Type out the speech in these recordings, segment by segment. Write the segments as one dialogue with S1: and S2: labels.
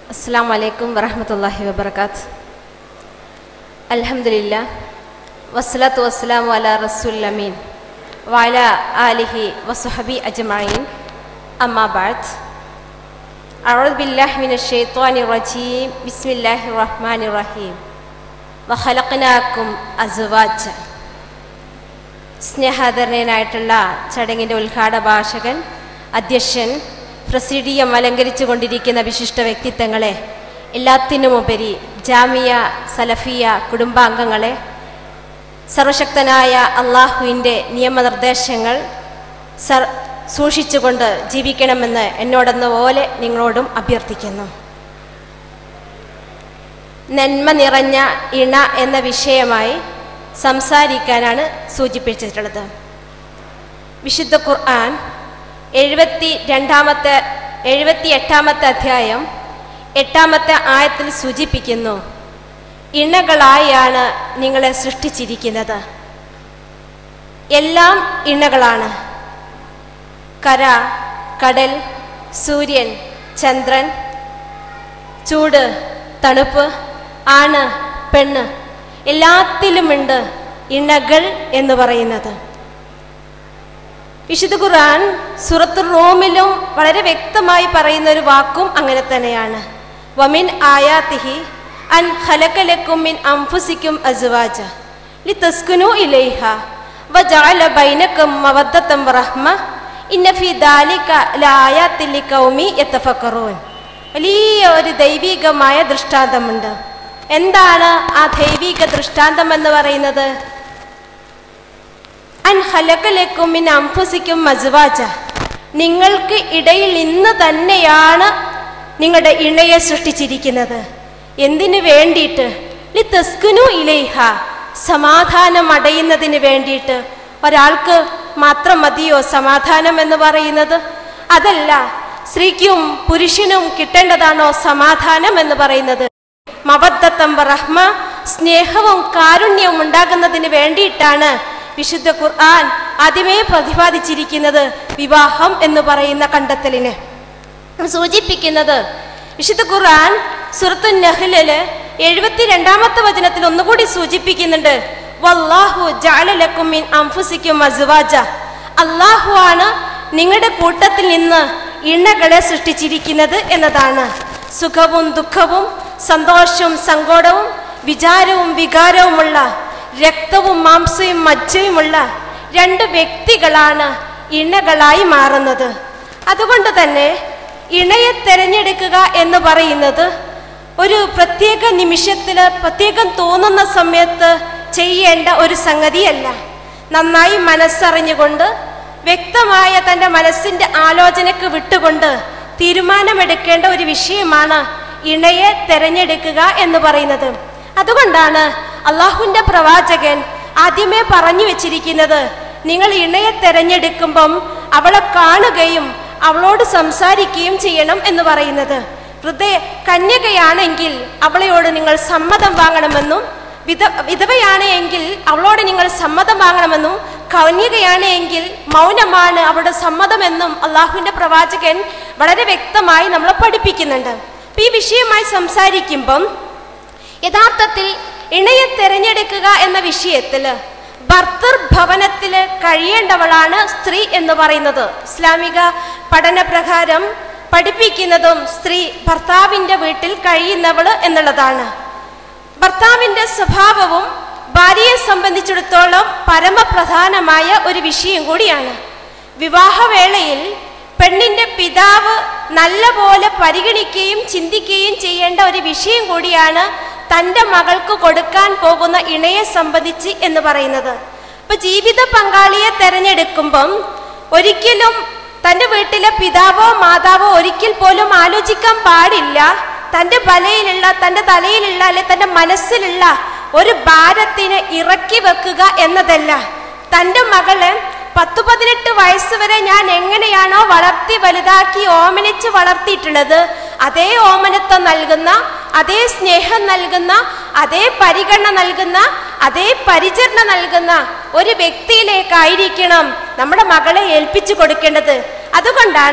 S1: അസ്സാം വലൈക്കും വറഹമത്തല്ലാഹി വബർക്കാത്ത് അലഹമില്ല വസ്സലാത്തു വസ്സലാമു അല റസൂൽ അമീൻ വാല ആലിഹി വസുഹബി അജ്മഈൻ അമ്മാ ബാദ് أعوذ بالله من الشيطان الرجيم بسم الله الرحمن الرحيم وخلقناكم أزواجا സ്നേഹാദരണീയനായിട്ടുള്ള ചടങ്ങിൻ്റെ ഉദ്ഘാടക ഭാഷകൻ അധ്യക്ഷൻ പ്രസിഡിയം അലങ്കരിച്ചു കൊണ്ടിരിക്കുന്ന വിശിഷ്ട വ്യക്തിത്വങ്ങളെ എല്ലാത്തിനുമുപരി ജാമിയ സലഫിയ കുടുംബാംഗങ്ങളെ സർവശക്തനായ അള്ളാഹുവിൻ്റെ നിയമനിർദ്ദേശങ്ങൾ സർ സൂക്ഷിച്ചുകൊണ്ട് ജീവിക്കണമെന്ന് എന്നോടെന്ന പോലെ നിങ്ങളോടും അഭ്യർത്ഥിക്കുന്നു നന്മ നിറഞ്ഞ ഇണ എന്ന വിഷയമായി സംസാരിക്കാനാണ് സൂചിപ്പിച്ചിട്ടുള്ളത് വിശുദ്ധ ഖുർആൻ എഴുപത്തി രണ്ടാമത്തെ എഴുപത്തി എട്ടാമത്തെ അധ്യായം എട്ടാമത്തെ ആയത്തിൽ സൂചിപ്പിക്കുന്നു ഇണകളായാണ് നിങ്ങളെ സൃഷ്ടിച്ചിരിക്കുന്നത് എല്ലാം ഇണകളാണ് കര കടൽ സൂര്യൻ ചന്ദ്രൻ ചൂട് തണുപ്പ് ആണ് പെണ്ണ് എല്ലാത്തിലുമുണ്ട് ഇണകൾ എന്ന് പറയുന്നത് വിശുദ്ധ ഖുർആൻ സുറത്ത് റോമിലും വളരെ വ്യക്തമായി പറയുന്ന ഒരു വാക്കും അങ്ങനെ തന്നെയാണ് വമിൻ ആയാത്തിഹി അൻ ഖലക്കലക്കും മിൻ അംഫുസിക്കും അസ്വാജ ലി തസ്കുനു ഇലൈഹ വജഅല ബൈനക്കും മവദ്ദത്തം വറഹ്മ ഇന്ന ഫീ ദാലിക ലആയാത്തിൽ ലിഖൗമി യതഫക്കറൂൻ വലിയ ഒരു ദൈവികമായ ദൃഷ്ടാന്തമുണ്ട് എന്താണ് ആ ദൈവിക ദൃഷ്ടാന്തം എന്ന് പറയുന്നത് അൻ ഹലക്കലേക്കും മിൻ അംഫുസിക്കും മസ്വാജ നിങ്ങൾക്ക് ഇടയിൽ ഇന്ന് തന്നെയാണ് നിങ്ങളുടെ ഇണയെ സൃഷ്ടിച്ചിരിക്കുന്നത് എന്തിനു വേണ്ടിയിട്ട് ലി തസ്കുനു ഇലേഹ സമാധാനം അടയുന്നതിന് വേണ്ടിയിട്ട് ഒരാൾക്ക് മാത്രം മതിയോ സമാധാനം എന്ന് പറയുന്നത് അതല്ല സ്ത്രീക്കും പുരുഷനും കിട്ടേണ്ടതാണോ സമാധാനം എന്ന് പറയുന്നത് മവദ്ദത്തം റഹ്മ സ്നേഹവും കാരുണ്യവും ഉണ്ടാകുന്നതിന് വേണ്ടിയിട്ടാണ് വിശുദ്ധ ഖുർആൻ ആദ്യമേ പ്രതിപാദിച്ചിരിക്കുന്നത് വിവാഹം എന്ന് പറയുന്ന കണ്ടെത്തലിനെ സൂചിപ്പിക്കുന്നത് വിശുദ്ധ ഖുർആൻ സുറത്തു നഹ്ലില് എഴുപത്തിരണ്ടാമത്തെ വചനത്തിൽ ഒന്നുകൂടി സൂചിപ്പിക്കുന്നുണ്ട് വല്ലാഹു ജഅലലക്കും മിൻ അംഫുസിക്കും അസ്വാജ അള്ളാഹു ആണ് നിങ്ങളുടെ കൂട്ടത്തിൽ നിന്ന് ഇണകളെ സൃഷ്ടിച്ചിരിക്കുന്നത് എന്നതാണ് സുഖവും ദുഃഖവും സന്തോഷവും സങ്കോടവും വിചാരവും വികാരവുമുള്ള രക്തവും മാംസവും മജ്ജയുമുള്ള രണ്ട് വ്യക്തികളാണ് ഇണകളായി മാറുന്നത് അതുകൊണ്ട് തന്നെ ഇണയെ തിരഞ്ഞെടുക്കുക എന്ന് പറയുന്നത് ഒരു പ്രത്യേക നിമിഷത്തിൽ പ്രത്യേകം തോന്നുന്ന സമയത്ത് ചെയ്യേണ്ട ഒരു സംഗതിയല്ല നന്നായി മനസ്സറിഞ്ഞുകൊണ്ട് വ്യക്തമായ തൻ്റെ മനസ്സിൻ്റെ ആലോചനക്ക് വിട്ടുകൊണ്ട് തീരുമാനമെടുക്കേണ്ട ഒരു വിഷയമാണ് ഇണയെ തിരഞ്ഞെടുക്കുക എന്ന് പറയുന്നത് അതുകൊണ്ടാണ് അള്ളാഹുവിൻ്റെ പ്രവാചകൻ ആദ്യമേ പറഞ്ഞു വെച്ചിരിക്കുന്നത് നിങ്ങൾ ഇണയെ തിരഞ്ഞെടുക്കുമ്പം അവളെ കാണുകയും അവളോട് സംസാരിക്കുകയും ചെയ്യണം എന്ന് പറയുന്നത് ഹൃദയ കന്യകയാണെങ്കിൽ അവളയോട് നിങ്ങൾ സമ്മതം വാങ്ങണമെന്നും വിധ വിധവയാണ് എങ്കിൽ അവളോട് നിങ്ങൾ സമ്മതം വാങ്ങണമെന്നും കന്യകയാണ് എങ്കിൽ മൗനമാണ് അവളുടെ സമ്മതമെന്നും അള്ളാഹുവിൻ്റെ പ്രവാചകൻ വളരെ വ്യക്തമായി നമ്മളെ പഠിപ്പിക്കുന്നുണ്ട് അപ്പം ഈ വിഷയമായി സംസാരിക്കുമ്പം യഥാർത്ഥത്തിൽ ഇണയെ തിരഞ്ഞെടുക്കുക എന്ന വിഷയത്തിൽ ഭർത്തൃഭവനത്തിൽ കഴിയേണ്ടവളാണ് സ്ത്രീ എന്ന് പറയുന്നത് ഇസ്ലാമിക പഠനപ്രകാരം പഠിപ്പിക്കുന്നതും സ്ത്രീ ഭർത്താവിൻ്റെ വീട്ടിൽ കഴിയുന്നവൾ എന്നുള്ളതാണ് ഭർത്താവിൻ്റെ സ്വഭാവവും ഭാര്യയെ സംബന്ധിച്ചിടത്തോളം പരമപ്രധാനമായ ഒരു വിഷയം കൂടിയാണ് വിവാഹവേളയിൽ പെണ്ണിന്റെ പിതാവ് നല്ലപോലെ പരിഗണിക്കുകയും ചിന്തിക്കുകയും ചെയ്യേണ്ട ഒരു വിഷയം കൂടിയാണ് തൻ്റെ മകൾക്ക് കൊടുക്കാൻ പോകുന്ന ഇണയെ സംബന്ധിച്ച് എന്ന് പറയുന്നത് ഇപ്പൊ ജീവിത പങ്കാളിയെ തെരഞ്ഞെടുക്കുമ്പം ഒരിക്കലും തൻ്റെ വീട്ടിലെ പിതാവോ മാതാവോ ഒരിക്കൽ പോലും ആലോചിക്കാൻ പാടില്ല തൻ്റെ ബലയിലുള്ള തൻ്റെ തലയിലുള്ള അല്ലെ തൻ്റെ മനസ്സിലുള്ള ഒരു ഭാരത്തിനെ ഇറക്കി വെക്കുക എന്നതല്ല തൻ്റെ മകളെ പത്തു പതിനെട്ട് വയസ്സ് വരെ ഞാൻ എങ്ങനെയാണോ വളർത്തി വലുതാക്കി ഓമനിച്ച് വളർത്തിയിട്ടുള്ളത് അതേ ഓമനത്വം നൽകുന്ന അതേ സ്നേഹം നൽകുന്ന അതേ പരിഗണന നൽകുന്ന അതേ പരിചരണ നൽകുന്ന ഒരു വ്യക്തിയിലേക്കായിരിക്കണം നമ്മുടെ മകളെ ഏൽപ്പിച്ചു കൊടുക്കേണ്ടത് അതുകൊണ്ടാണ്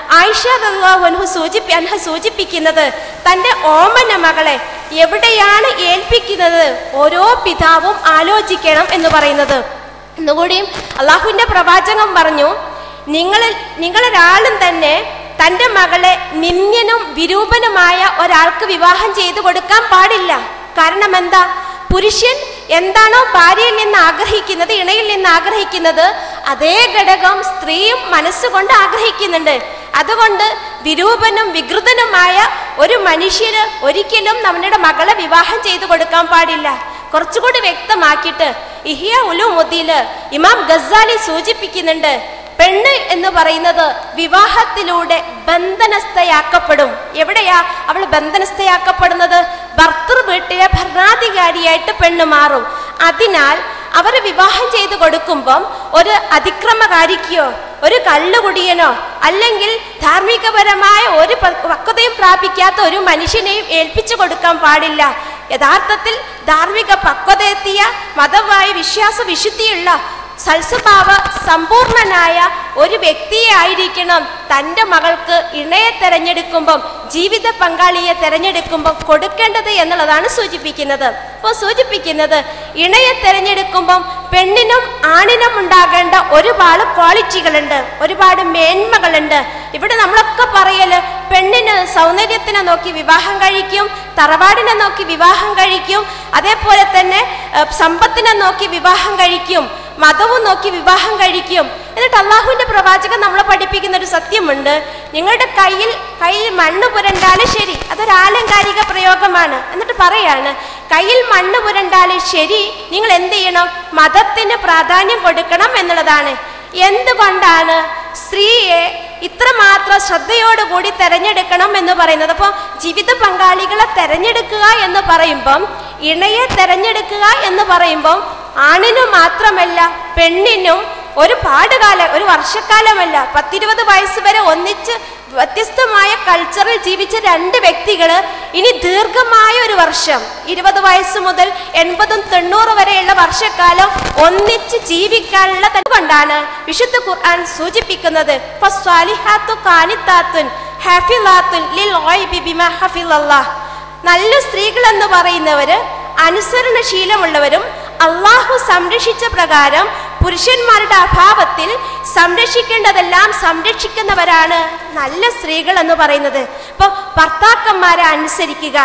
S1: ആയിഷ അൻഹു സൂചിപ്പി അൻഹ സൂചിപ്പിക്കുന്നത് തൻ്റെ ഓമന മകളെ എവിടെയാണ് ഏൽപ്പിക്കുന്നത് ഓരോ പിതാവും ആലോചിക്കണം എന്ന് പറയുന്നത് എന്നുകൂടിയും അള്ളാഹുവിൻ്റെ പ്രവാചകം പറഞ്ഞു നിങ്ങളിൽ നിങ്ങളൊരാളും തന്നെ തൻ്റെ മകളെ നിന്ദ്യനും വിരൂപനുമായ ഒരാൾക്ക് വിവാഹം ചെയ്തു കൊടുക്കാൻ പാടില്ല കാരണം എന്താ പുരുഷൻ എന്താണോ ഭാര്യയിൽ നിന്ന് ആഗ്രഹിക്കുന്നത് ഇണയിൽ നിന്ന് ആഗ്രഹിക്കുന്നത് അതേ ഘടകം സ്ത്രീയും മനസ്സുകൊണ്ട് ആഗ്രഹിക്കുന്നുണ്ട് അതുകൊണ്ട് വിരൂപനും വികൃതനുമായ ഒരു മനുഷ്യന് ഒരിക്കലും നമ്മുടെ മകളെ വിവാഹം ചെയ്തു കൊടുക്കാൻ പാടില്ല കുറച്ചുകൂടി വ്യക്തമാക്കിയിട്ട് ഇഹിയ ഉലുമുദ്ദീല് ഇമാം ഗസാലി സൂചിപ്പിക്കുന്നുണ്ട് പെണ്ണ് എന്ന് പറയുന്നത് വിവാഹത്തിലൂടെ ബന്ധനസ്ഥയാക്കപ്പെടും എവിടെയാ അവൾ ബന്ധനസ്ഥയാക്കപ്പെടുന്നത് ഭർത്തൃ വീട്ടിലെ ഭരണാധികാരിയായിട്ട് പെണ്ണ് മാറും അതിനാൽ അവർ വിവാഹം ചെയ്തു കൊടുക്കുമ്പം ഒരു അതിക്രമകാരിക്കോ ഒരു കള്ളുകുടിയനോ അല്ലെങ്കിൽ ധാർമ്മികപരമായ ഒരു പ- പക്വതയും പ്രാപിക്കാത്ത ഒരു മനുഷ്യനെയും ഏൽപ്പിച്ചു കൊടുക്കാൻ പാടില്ല യഥാർത്ഥത്തിൽ ധാർമ്മിക പക്വതയെത്തിയ മതമായ വിശ്വാസ വിശുദ്ധിയുള്ള സൽസ്വഭാവ സമ്പൂർണനായ ഒരു വ്യക്തിയെ ആയിരിക്കണം തൻ്റെ മകൾക്ക് ഇണയെ തെരഞ്ഞെടുക്കുമ്പം ജീവിത പങ്കാളിയെ തെരഞ്ഞെടുക്കുമ്പം കൊടുക്കേണ്ടത് എന്നുള്ളതാണ് സൂചിപ്പിക്കുന്നത് അപ്പോൾ സൂചിപ്പിക്കുന്നത് ഇണയെ തെരഞ്ഞെടുക്കുമ്പം പെണ്ണിനും ആണിനും ഉണ്ടാകേണ്ട ഒരുപാട് ക്വാളിറ്റികളുണ്ട് ഒരുപാട് മേന്മകളുണ്ട് ഇവിടെ നമ്മളൊക്കെ പറയല് പെണ്ണിന് സൗന്ദര്യത്തിനെ നോക്കി വിവാഹം കഴിക്കും തറവാടിനെ നോക്കി വിവാഹം കഴിക്കും അതേപോലെ തന്നെ ഏഹ്, സമ്പത്തിനെ നോക്കി വിവാഹം കഴിക്കും മതവും നോക്കി വിവാഹം കഴിക്കും എന്നിട്ട് അള്ളാഹുവിന്റെ പ്രവാചകൻ നമ്മളെ പഠിപ്പിക്കുന്ന ഒരു സത്യമുണ്ട് നിങ്ങളുടെ കയ്യിൽ കയ്യിൽ മണ്ണ് പുരണ്ടാലും ശരി അതൊരു ആലങ്കാരിക പ്രയോഗമാണ് എന്നിട്ട് പറയാണ് കയ്യിൽ മണ്ണ് പുരണ്ടാലും ശരി നിങ്ങൾ എന്ത് ചെയ്യണം മതത്തിന് പ്രാധാന്യം കൊടുക്കണം എന്നുള്ളതാണ് എന്തുകൊണ്ടാണ് സ്ത്രീയെ ഇത്രമാത്രം ശ്രദ്ധയോടുകൂടി തെരഞ്ഞെടുക്കണം എന്ന് പറയുന്നത് അപ്പോൾ ജീവിത പങ്കാളികളെ തെരഞ്ഞെടുക്കുക എന്ന് പറയുമ്പം ഇണയെ തെരഞ്ഞെടുക്കുക എന്ന് പറയുമ്പം ആണിനു മാത്രമല്ല പെണ്ണിനും ഒരു പാടുകാലം ഒരു വർഷക്കാലമല്ല പത്തിരുപത് വയസ്സ് വരെ ഒന്നിച്ച് വ്യത്യസ്തമായ കൾച്ചറിൽ ജീവിച്ച രണ്ട് വ്യക്തികൾ ഇനി ദീർഘമായ ഒരു വർഷം ഇരുപത് വയസ്സ് മുതൽ എൺപതും തൊണ്ണൂറ് വരെയുള്ള വർഷക്കാലം ഒന്നിച്ച് ജീവിക്കാനുള്ള തന്നെ കൊണ്ടാണ് വിശുദ്ധ ഖുർആൻ സൂചിപ്പിക്കുന്നത് ഫസ്വാലിഹാത്തു കാനിത്താത്തുൻ ഹാഫിലാത്തുൻ ലിൽ ഗൈബി ബിമാ ഹഫിളല്ലാഹ്. നല്ല സ്ത്രീകൾ എന്ന് പറയുന്നവര് അനുസരണശീലമുള്ളവരും അള്ളാഹു സംരക്ഷിച്ച പ്രകാരം പുരുഷന്മാരുടെ അഭാവത്തിൽ സംരക്ഷിക്കേണ്ടതെല്ലാം സംരക്ഷിക്കുന്നവരാണ് നല്ല സ്ത്രീകൾ എന്ന് പറയുന്നത് അപ്പോൾ ഭർത്താക്കന്മാരെ അനുസരിക്കുക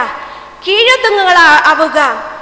S1: കീഴൊതുങ്ങുകളാവുക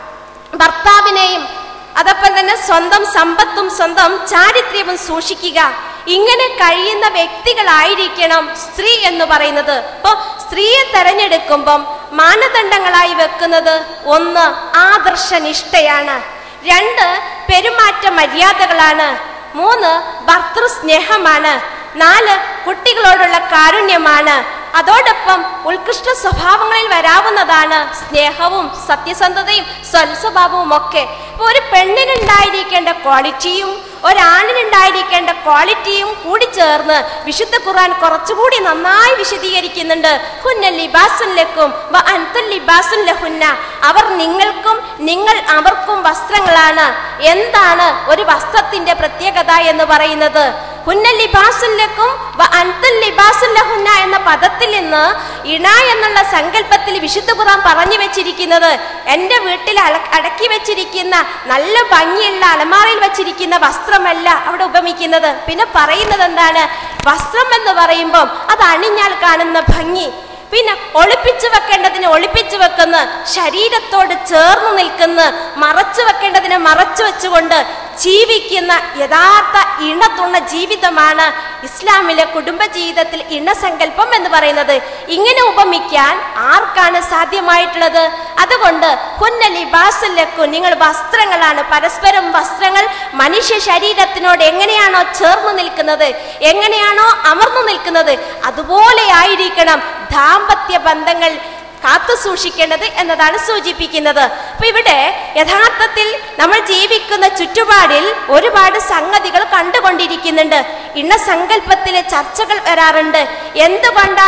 S1: ഭർത്താവിനെയും അതോടൊപ്പം തന്നെ സ്വന്തം സമ്പത്തും സ്വന്തം ചാരിത്ര്യവും സൂക്ഷിക്കുക ഇങ്ങനെ കഴിയുന്ന വ്യക്തികളായിരിക്കണം സ്ത്രീ എന്ന് പറയുന്നത് അപ്പോൾ സ്ത്രീയെ തെരഞ്ഞെടുക്കുമ്പം മാനദണ്ഡങ്ങളായി വെക്കുന്നത് ഒന്ന് ആദർശനിഷ്ഠയാണ് രണ്ട് പെരുമാറ്റ മര്യാദകളാണ് മൂന്ന് ഭർത്തൃ സ്നേഹമാണ് നാല് കുട്ടികളോടുള്ള കാരുണ്യമാണ് അതോടൊപ്പം ഉത്കൃഷ്ട സ്വഭാവങ്ങളിൽ വരാവുന്നതാണ് സ്നേഹവും സത്യസന്ധതയും സ്വൽസ്വഭാവവും ഒക്കെ അപ്പൊ ഒരു പെണ്ണിനുണ്ടായിരിക്കേണ്ട ക്വാളിറ്റിയും ഒരാണിനുണ്ടായിരിക്കേണ്ട ക്വാളിറ്റിയും കൂടി ചേർന്ന് വിശുദ്ധ ഖുർആൻ കുറച്ചുകൂടി നന്നായി വിശദീകരിക്കുന്നുണ്ട് ഹുന്ന ലിബാസുൻ ലക്കും വ അൻതും ലിബാസുൻ ലഹുന്ന അവർ നിങ്ങൾക്കും നിങ്ങൾ അവർക്കും വസ്ത്രങ്ങളാണ് എന്താണ് ഒരു വസ്ത്രത്തിന്റെ പ്രത്യേകത എന്ന് പറയുന്നത് ഹുന്ന ലിബാസുൻ ലക്കും വ അൻതും ലിബാസുൻ ലഹുന്ന എന്ന പദത്തിൽ നിന്ന് ഇണ എന്നുള്ള സങ്കല്പത്തിൽ വിശുദ്ധ ഖുർആൻ പറഞ്ഞു വെച്ചിരിക്കുന്നത് എൻ്റെ വീട്ടിൽ അല- അടക്കി വെച്ചിരിക്കുന്ന നല്ല ഭംഗിയുള്ള അലമാറയിൽ വെച്ചിരിക്കുന്ന വസ്ത്രമല്ല അവിടെ ഉപമിക്കുന്നത് പിന്നെ പറയുന്നത് എന്താണ് വസ്ത്രം എന്ന് പറയുമ്പം അത് അണിഞ്ഞാൽ കാണുന്ന ഭംഗി പിന്നെ ഒളിപ്പിച്ചു വെക്കേണ്ടതിന് ഒളിപ്പിച്ചു വെക്കുന്ന ശരീരത്തോട് ചേർന്ന് നിൽക്കുന്ന മറച്ചു വെക്കേണ്ടതിനെ മറച്ചു വെച്ചുകൊണ്ട് ജീവിക്കുന്ന യഥാർത്ഥ ഇണത്തുള്ള ജീവിതമാണ് ഇസ്ലാമിലെ കുടുംബജീവിതത്തിൽ ഇണസങ്കല്പം എന്ന് പറയുന്നത് ഇങ്ങനെ ഉപമിക്കാൻ ആർക്കാണ് സാധ്യമായിട്ടുള്ളത് അതുകൊണ്ട് കുന്നലി ബാസല്ലക്കു നിങ്ങൾ വസ്ത്രങ്ങളാണ് പരസ്പരം വസ്ത്രങ്ങൾ മനുഷ്യ ശരീരത്തിനോട് എങ്ങനെയാണോ ചേർന്ന് നിൽക്കുന്നത് എങ്ങനെയാണോ അമർന്നു നിൽക്കുന്നത് അതുപോലെ ആയിരിക്കണം ദാമ്പത്യ ബന്ധങ്ങൾ കാത്തു സൂക്ഷിക്കേണ്ടത് എന്നതാണ് സൂചിപ്പിക്കുന്നത് അപ്പൊ ഇവിടെ യഥാർത്ഥത്തിൽ നമ്മൾ ജീവിക്കുന്ന ചുറ്റുപാടിൽ ഒരുപാട് സംഗതികൾ കണ്ടുകൊണ്ടിരിക്കുന്നുണ്ട് ഇണ സങ്കല്പത്തിലെ ചർച്ചകൾ വരാറുണ്ട് എന്തുകൊണ്ടാണ്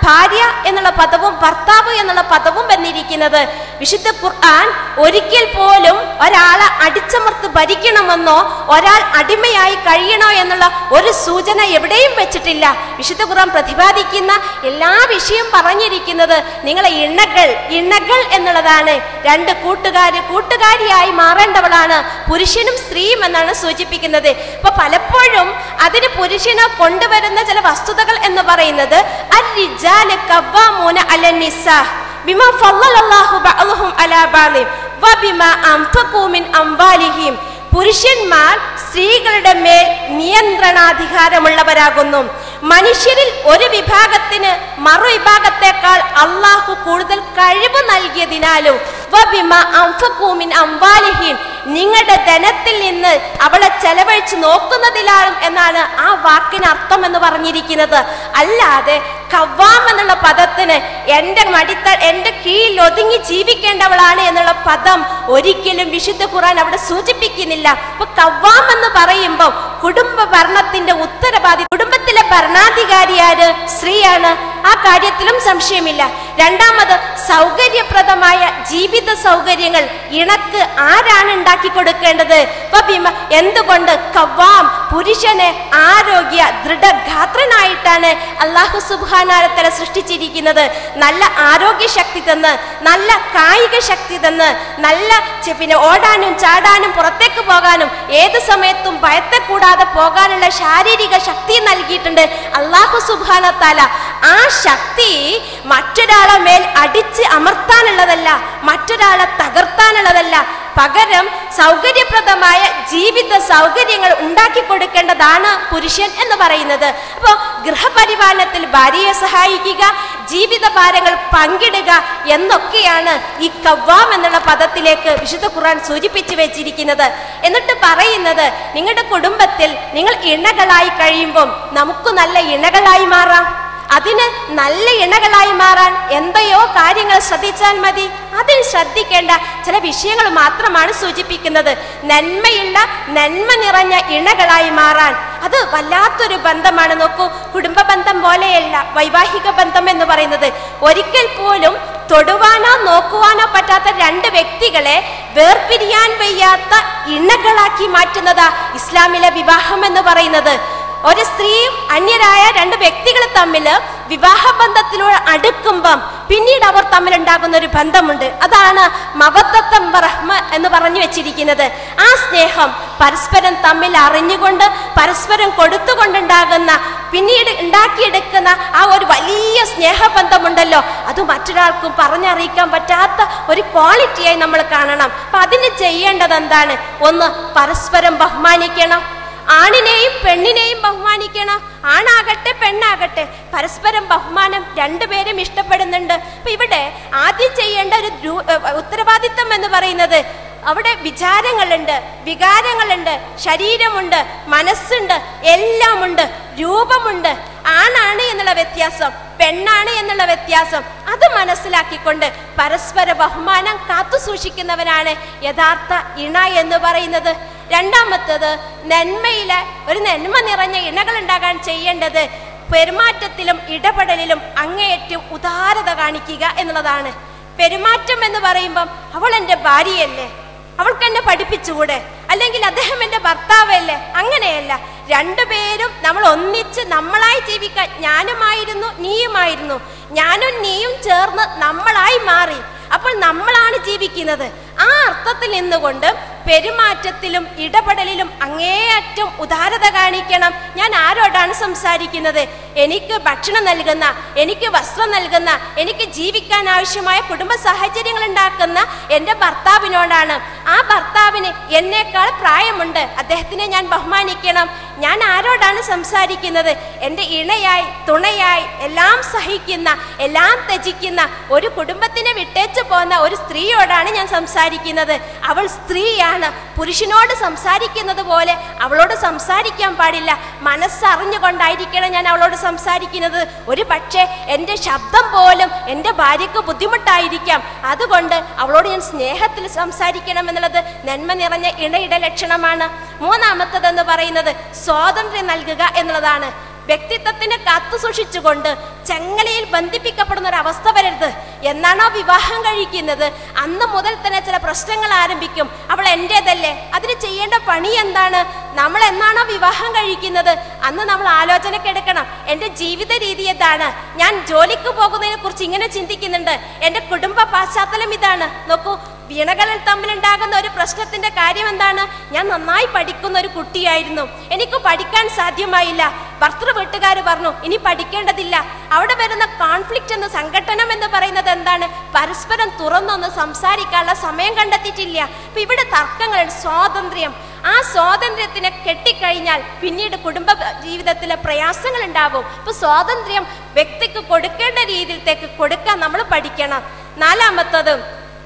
S1: ഭാര്യ എന്നുള്ള പദവും ഭർത്താവ് എന്നുള്ള പദവും വന്നിരിക്കുന്നത് വിശുദ്ധ ഖുർആൻ ഒരിക്കൽ പോലും ഒരാളെ അടിച്ചമർത്ത് ഭരിക്കണമെന്നോ ഒരാൾ അടിമയായി കഴിയണോ എന്നുള്ള ഒരു സൂചന എവിടെയും വെച്ചിട്ടില്ല വിശുദ്ധ ഖുർആൻ പ്രതിപാദിക്കുന്ന എല്ലാ വിഷയം പറഞ്ഞിരിക്കുന്നത് നിങ്ങളെ ഇണകൾ ഇണകൾ എന്നുള്ളതാണ് രണ്ട് കൂട്ടുകാര് കൂട്ടുകാരിയായി മാറേണ്ടവളാണ് പുരുഷനും സ്ത്രീയും എന്നാണ് സൂചിപ്പിക്കുന്നത് അപ്പൊ പലപ്പോഴും അതിന് പുരുഷനെ കൊണ്ടുവരുന്ന ചില വസ്തുതകൾ എന്ന് പറയുന്നത് അർ-റിജാല് കവ്വാമൂന അലൻ നിസാ ബിമാ ഫളലല്ലാഹു ബഅ്ലഹും അലാ ബഅ്ലിൻ വബിമാ അൻഫഖൂ മിൻ അംവാലിഹിം പുരുഷന്മാർ സ്ത്രീകളുടെ മേൽ നിയന്ത്രണാധികാരമുള്ളവരാകുന്നു മനുഷ്യരിൽ ഒരു വിഭാഗത്തിന് മറുവിഭാഗത്തെക്കാൾ അള്ളാഹു കൂടുതൽ കഴിവ് നൽകിയതിനാലും വബിമ അംഫഖൂ മിൻ അംവാലിഹിം നിങ്ങളുടെ ധനത്തിൽ നിന്ന് അവളെ ചെലവഴിച്ച് നോക്കുന്നതിലാണ് എന്നാണ് ആ വാക്കിന് അർത്ഥം എന്ന് പറഞ്ഞിരിക്കുന്നത് അല്ലാതെ കവാം എന്നുള്ള പദത്തിന് എൻ്റെ മടിത്ത എൻ്റെ കീഴിൽ ഒതുങ്ങി ജീവിക്കേണ്ടവളാണ് എന്നുള്ള പദം ഒരിക്കലും വിശുദ്ധ ഖുറാൻ അവിടെ സൂചിപ്പിക്കുന്നില്ല അപ്പൊ കവാം എന്ന് പറയുമ്പോൾ കുടുംബ ഭരണത്തിന്റെ ഉത്തരവാദി കുടുംബത്തിലെ ഭരണാധികാരിയാര് സ്ത്രീയാണ് ആ കാര്യത്തിലും സംശയമില്ല രണ്ടാമത് സൗകര്യപ്രദമായ ജീവിത സൗകര്യങ്ങൾ ഇണക്ക് ആരാണ് ഉണ്ടാക്കി കൊടുക്കേണ്ടത് വബിമ എന്തുകൊണ്ട് കവാം പുരുഷനെ ആരോഗ്യ ദൃഢഗാത്രനായിട്ടാണ് അള്ളാഹു സുബാനാരത്തല സൃഷ്ടിച്ചിരിക്കുന്നത് നല്ല ആരോഗ്യ ശക്തി തന്ന് നല്ല കായിക ശക്തി തന്ന് നല്ല ചെ- പിന്നെ ഓടാനും ചാടാനും പുറത്തേക്ക് പോകാനും ഏത് സമയത്തും ഭയത്തെ കൂടാതെ പോകാനുള്ള ശാരീരിക ശക്തി നൽകിയിട്ടുണ്ട് അള്ളാഹു സുബാനത്താല ആ ശക്തി മറ്റൊരാളെ മേൽ അടിച്ച് അമർത്താനുള്ളതല്ല മറ്റൊരാളെ തകർത്താനുള്ളതല്ല പകരം സൗകര്യപ്രദമായ ജീവിത സൗകര്യങ്ങൾ ഉണ്ടാക്കി കൊടുക്കേണ്ടതാണ് പുരുഷൻ എന്ന് പറയുന്നത് അപ്പോൾ ഗൃഹപരിപാലനത്തിൽ ഭാര്യയെ സഹായിക്കുക ജീവിത ഭാരങ്ങൾ പങ്കിടുക എന്നൊക്കെയാണ് ഈ കവ്വാം എന്നുള്ള പദത്തിലേക്ക് വിശുദ്ധ ഖുർആൻ സൂചിപ്പിച്ചു വെച്ചിരിക്കുന്നത് എന്നിട്ട് പറയുന്നത് നിങ്ങളുടെ കുടുംബത്തിൽ നിങ്ങൾ ഇണകളായി കഴിയുമ്പം നമുക്ക് നല്ല ഇണകളായി മാറാം അതിന് നല്ല ഇണകളായി മാറാൻ എന്തെയോ കാര്യങ്ങൾ ശ്രദ്ധിച്ചാൽ മതി അതിൽ ശ്രദ്ധിക്കേണ്ട ചില വിഷയങ്ങൾ മാത്രമാണ് സൂചിപ്പിക്കുന്നത് നന്മയുള്ള നന്മ നിറഞ്ഞ ഇണകളായി മാറാൻ അത് വല്ലാത്തൊരു ബന്ധമാണ് നോക്കൂ കുടുംബ ബന്ധം പോലെയല്ല വൈവാഹിക ബന്ധം എന്ന് പറയുന്നത് ഒരിക്കൽ പോലും തൊടുവാനോ നോക്കുവാനോ പറ്റാത്ത രണ്ട് വ്യക്തികളെ വേർപിരിയാൻ വയ്യാത്ത ഇണകളാക്കി മാറ്റുന്നതാ ഇസ്ലാമിലെ വിവാഹം എന്ന് പറയുന്നത് ഒരു സ്ത്രീയും അന്യരായ രണ്ട് വ്യക്തികൾ തമ്മിൽ വിവാഹ ബന്ധത്തിലൂടെ അടുക്കുമ്പം പിന്നീട് അവർ തമ്മിൽ ഉണ്ടാകുന്ന ഒരു ബന്ധമുണ്ട് അതാണ് മവത്തത്തം റഹ്മ എന്ന് പറഞ്ഞു വെച്ചിരിക്കുന്നത് ആ സ്നേഹം പരസ്പരം തമ്മിൽ അറിഞ്ഞുകൊണ്ട് പരസ്പരം കൊടുത്തുകൊണ്ടുണ്ടാകുന്ന പിന്നീട് ഉണ്ടാക്കിയെടുക്കുന്ന ആ ഒരു വലിയ സ്നേഹബന്ധമുണ്ടല്ലോ അത് മറ്റൊരാൾക്കും പറഞ്ഞറിയിക്കാൻ പറ്റാത്ത ഒരു ക്വാളിറ്റിയായി നമ്മൾ കാണണം അപ്പൊ അതിന് ചെയ്യേണ്ടത് എന്താണ് ഒന്ന് പരസ്പരം ബഹുമാനിക്കണം ആണിനെയും പെണ്ണിനെയും ബഹുമാനിക്കണം ആണാകട്ടെ പെണ്ണാകട്ടെ പരസ്പരം ബഹുമാനം രണ്ടുപേരും ഇഷ്ടപ്പെടുന്നുണ്ട് അപ്പൊ ഇവിടെ ആദ്യം ചെയ്യേണ്ട ഒരു ദ്രു- ഏ, ഉത്തരവാദിത്തം എന്ന് പറയുന്നത് അവിടെ വിചാരങ്ങളുണ്ട് വികാരങ്ങളുണ്ട് ശരീരമുണ്ട് മനസ്സുണ്ട് എല്ലാമുണ്ട് രൂപമുണ്ട് ആണാണ് എന്നുള്ള വ്യത്യാസം പെണ്ണാണ് എന്നുള്ള വ്യത്യാസം അത് മനസ്സിലാക്കിക്കൊണ്ട് പരസ്പര ബഹുമാനം കാത്തു സൂക്ഷിക്കുന്നവനാണ് യഥാർത്ഥ ഇണ എന്ന് പറയുന്നത് രണ്ടാമത്തത് നന്മയിലെ ഒരു നന്മ നിറഞ്ഞ ഇണകൾ ഉണ്ടാകാൻ ചെയ്യേണ്ടത് പെരുമാറ്റത്തിലും ഇടപെടലിലും അങ്ങേയറ്റം ഉദാരത കാണിക്കുക എന്നുള്ളതാണ് പെരുമാറ്റം എന്ന് പറയുമ്പം അവൾ എൻ്റെ ഭാര്യയല്ലേ അവൾക്ക് എന്നെ പഠിപ്പിച്ചുകൂടെ അല്ലെങ്കിൽ അദ്ദേഹം എൻ്റെ ഭർത്താവല്ലേ അങ്ങനെയല്ല രണ്ടുപേരും നമ്മൾ ഒന്നിച്ച് നമ്മളായി ജീവിക്കാൻ ഞാനുമായിരുന്നു നീയുമായിരുന്നു ഞാനും നീയും ചേർന്ന് നമ്മളായി മാറി അപ്പോൾ നമ്മളാണ് ജീവിക്കുന്നത് ആ അർത്ഥത്തിൽ നിന്നുകൊണ്ട് പെരുമാറ്റത്തിലും ഇടപെടലിലും അങ്ങേയറ്റം ഉദാരത കാണിക്കണം ഞാൻ ആരോടാണ് സംസാരിക്കുന്നത് എനിക്ക് ഭക്ഷണം നൽകുന്ന എനിക്ക് വസ്ത്രം നൽകുന്ന എനിക്ക് ജീവിക്കാൻ ആവശ്യമായ കുടുംബ സാഹചര്യങ്ങൾ ഉണ്ടാക്കുന്ന എൻ്റെ ഭർത്താവിനോടാണ് ആ ഭർത്താവിന് എന്നേക്കാൾ പ്രായമുണ്ട് അദ്ദേഹത്തിനെ ഞാൻ ബഹുമാനിക്കണം ഞാൻ ആരോടാണ് സംസാരിക്കുന്നത് എൻ്റെ ഇണയായി തുണയായി എല്ലാം സഹിക്കുന്ന എല്ലാം ത്യജിക്കുന്ന ഒരു കുടുംബത്തിനെ വിട്ടേച്ചു പോന്ന ഒരു സ്ത്രീയോടാണ് ഞാൻ സംസാരിക്കുന്നത് അവൾ സ്ത്രീയാണ് പുരുഷനോട് സംസാരിക്കുന്നത് പോലെ അവളോട് സംസാരിക്കാൻ പാടില്ല മനസ്സറിഞ്ഞുകൊണ്ടായിരിക്കണം ഞാൻ അവളോട് സംസാരിക്കുന്നത് ഒരു പക്ഷേ എൻ്റെ ശബ്ദം പോലും എൻ്റെ ഭാര്യയ്ക്ക് ബുദ്ധിമുട്ടായിരിക്കാം അതുകൊണ്ട് അവളോട് ഞാൻ സ്നേഹത്തിൽ സംസാരിക്കണം എന്നുള്ളത് നന്മ നിറഞ്ഞ ഇണയുടെ ലക്ഷണമാണ് മൂന്നാമത്തതെന്ന് പറയുന്നത് സ്വാതന്ത്ര്യം നൽകുക എന്നുള്ളതാണ് വ്യക്തിത്വത്തിനെ കാത്തു സൂക്ഷിച്ചുകൊണ്ട് ചെങ്ങലയിൽ ബന്ധിപ്പിക്കപ്പെടുന്ന ഒരു അവസ്ഥ വരരുത് എന്നാണോ വിവാഹം കഴിക്കുന്നത് അന്ന് മുതൽ തന്നെ ചില പ്രശ്നങ്ങൾ ആരംഭിക്കും അവൾ എൻ്റേതല്ലേ അതിന് ചെയ്യേണ്ട പണി എന്താണ് നമ്മൾ എന്നാണോ വിവാഹം കഴിക്കുന്നത് അന്ന് നമ്മൾ ആലോചനക്കെടുക്കണം എൻ്റെ ജീവിത രീതി എന്താണ് ഞാൻ ജോലിക്ക് പോകുന്നതിനെ കുറിച്ച് ഇങ്ങനെ ചിന്തിക്കുന്നുണ്ട് എൻ്റെ കുടുംബ പശ്ചാത്തലം ഇതാണ് നോക്കൂ വീണകളിൽ തമ്മിലുണ്ടാകുന്ന ഒരു പ്രശ്നത്തിന്റെ കാര്യം എന്താണ് ഞാൻ നന്നായി പഠിക്കുന്ന ഒരു കുട്ടിയായിരുന്നു എനിക്ക് പഠിക്കാൻ സാധ്യമായില്ല ഭർത്തൃ വീട്ടുകാർ പറഞ്ഞു ഇനി പഠിക്കേണ്ടതില്ല അവിടെ വരുന്ന കോൺഫ്ലിക്റ്റ് എന്ന സംഘടനം എന്ന് പറയുന്നത് എന്താണ് പരസ്പരം തുറന്നൊന്ന് സംസാരിക്കാനുള്ള സമയം കണ്ടെത്തിയിട്ടില്ല അപ്പൊ ഇവിടെ തർക്കങ്ങൾ സ്വാതന്ത്ര്യം ആ സ്വാതന്ത്ര്യത്തിനെ കെട്ടിക്കഴിഞ്ഞാൽ പിന്നീട് കുടുംബ ജീവിതത്തിലെ പ്രയാസങ്ങൾ ഉണ്ടാവും അപ്പൊ സ്വാതന്ത്ര്യം വ്യക്തിക്ക് കൊടുക്കേണ്ട രീതിയിലേക്ക് കൊടുക്കാൻ നമ്മൾ പഠിക്കണം നാലാമത്തത്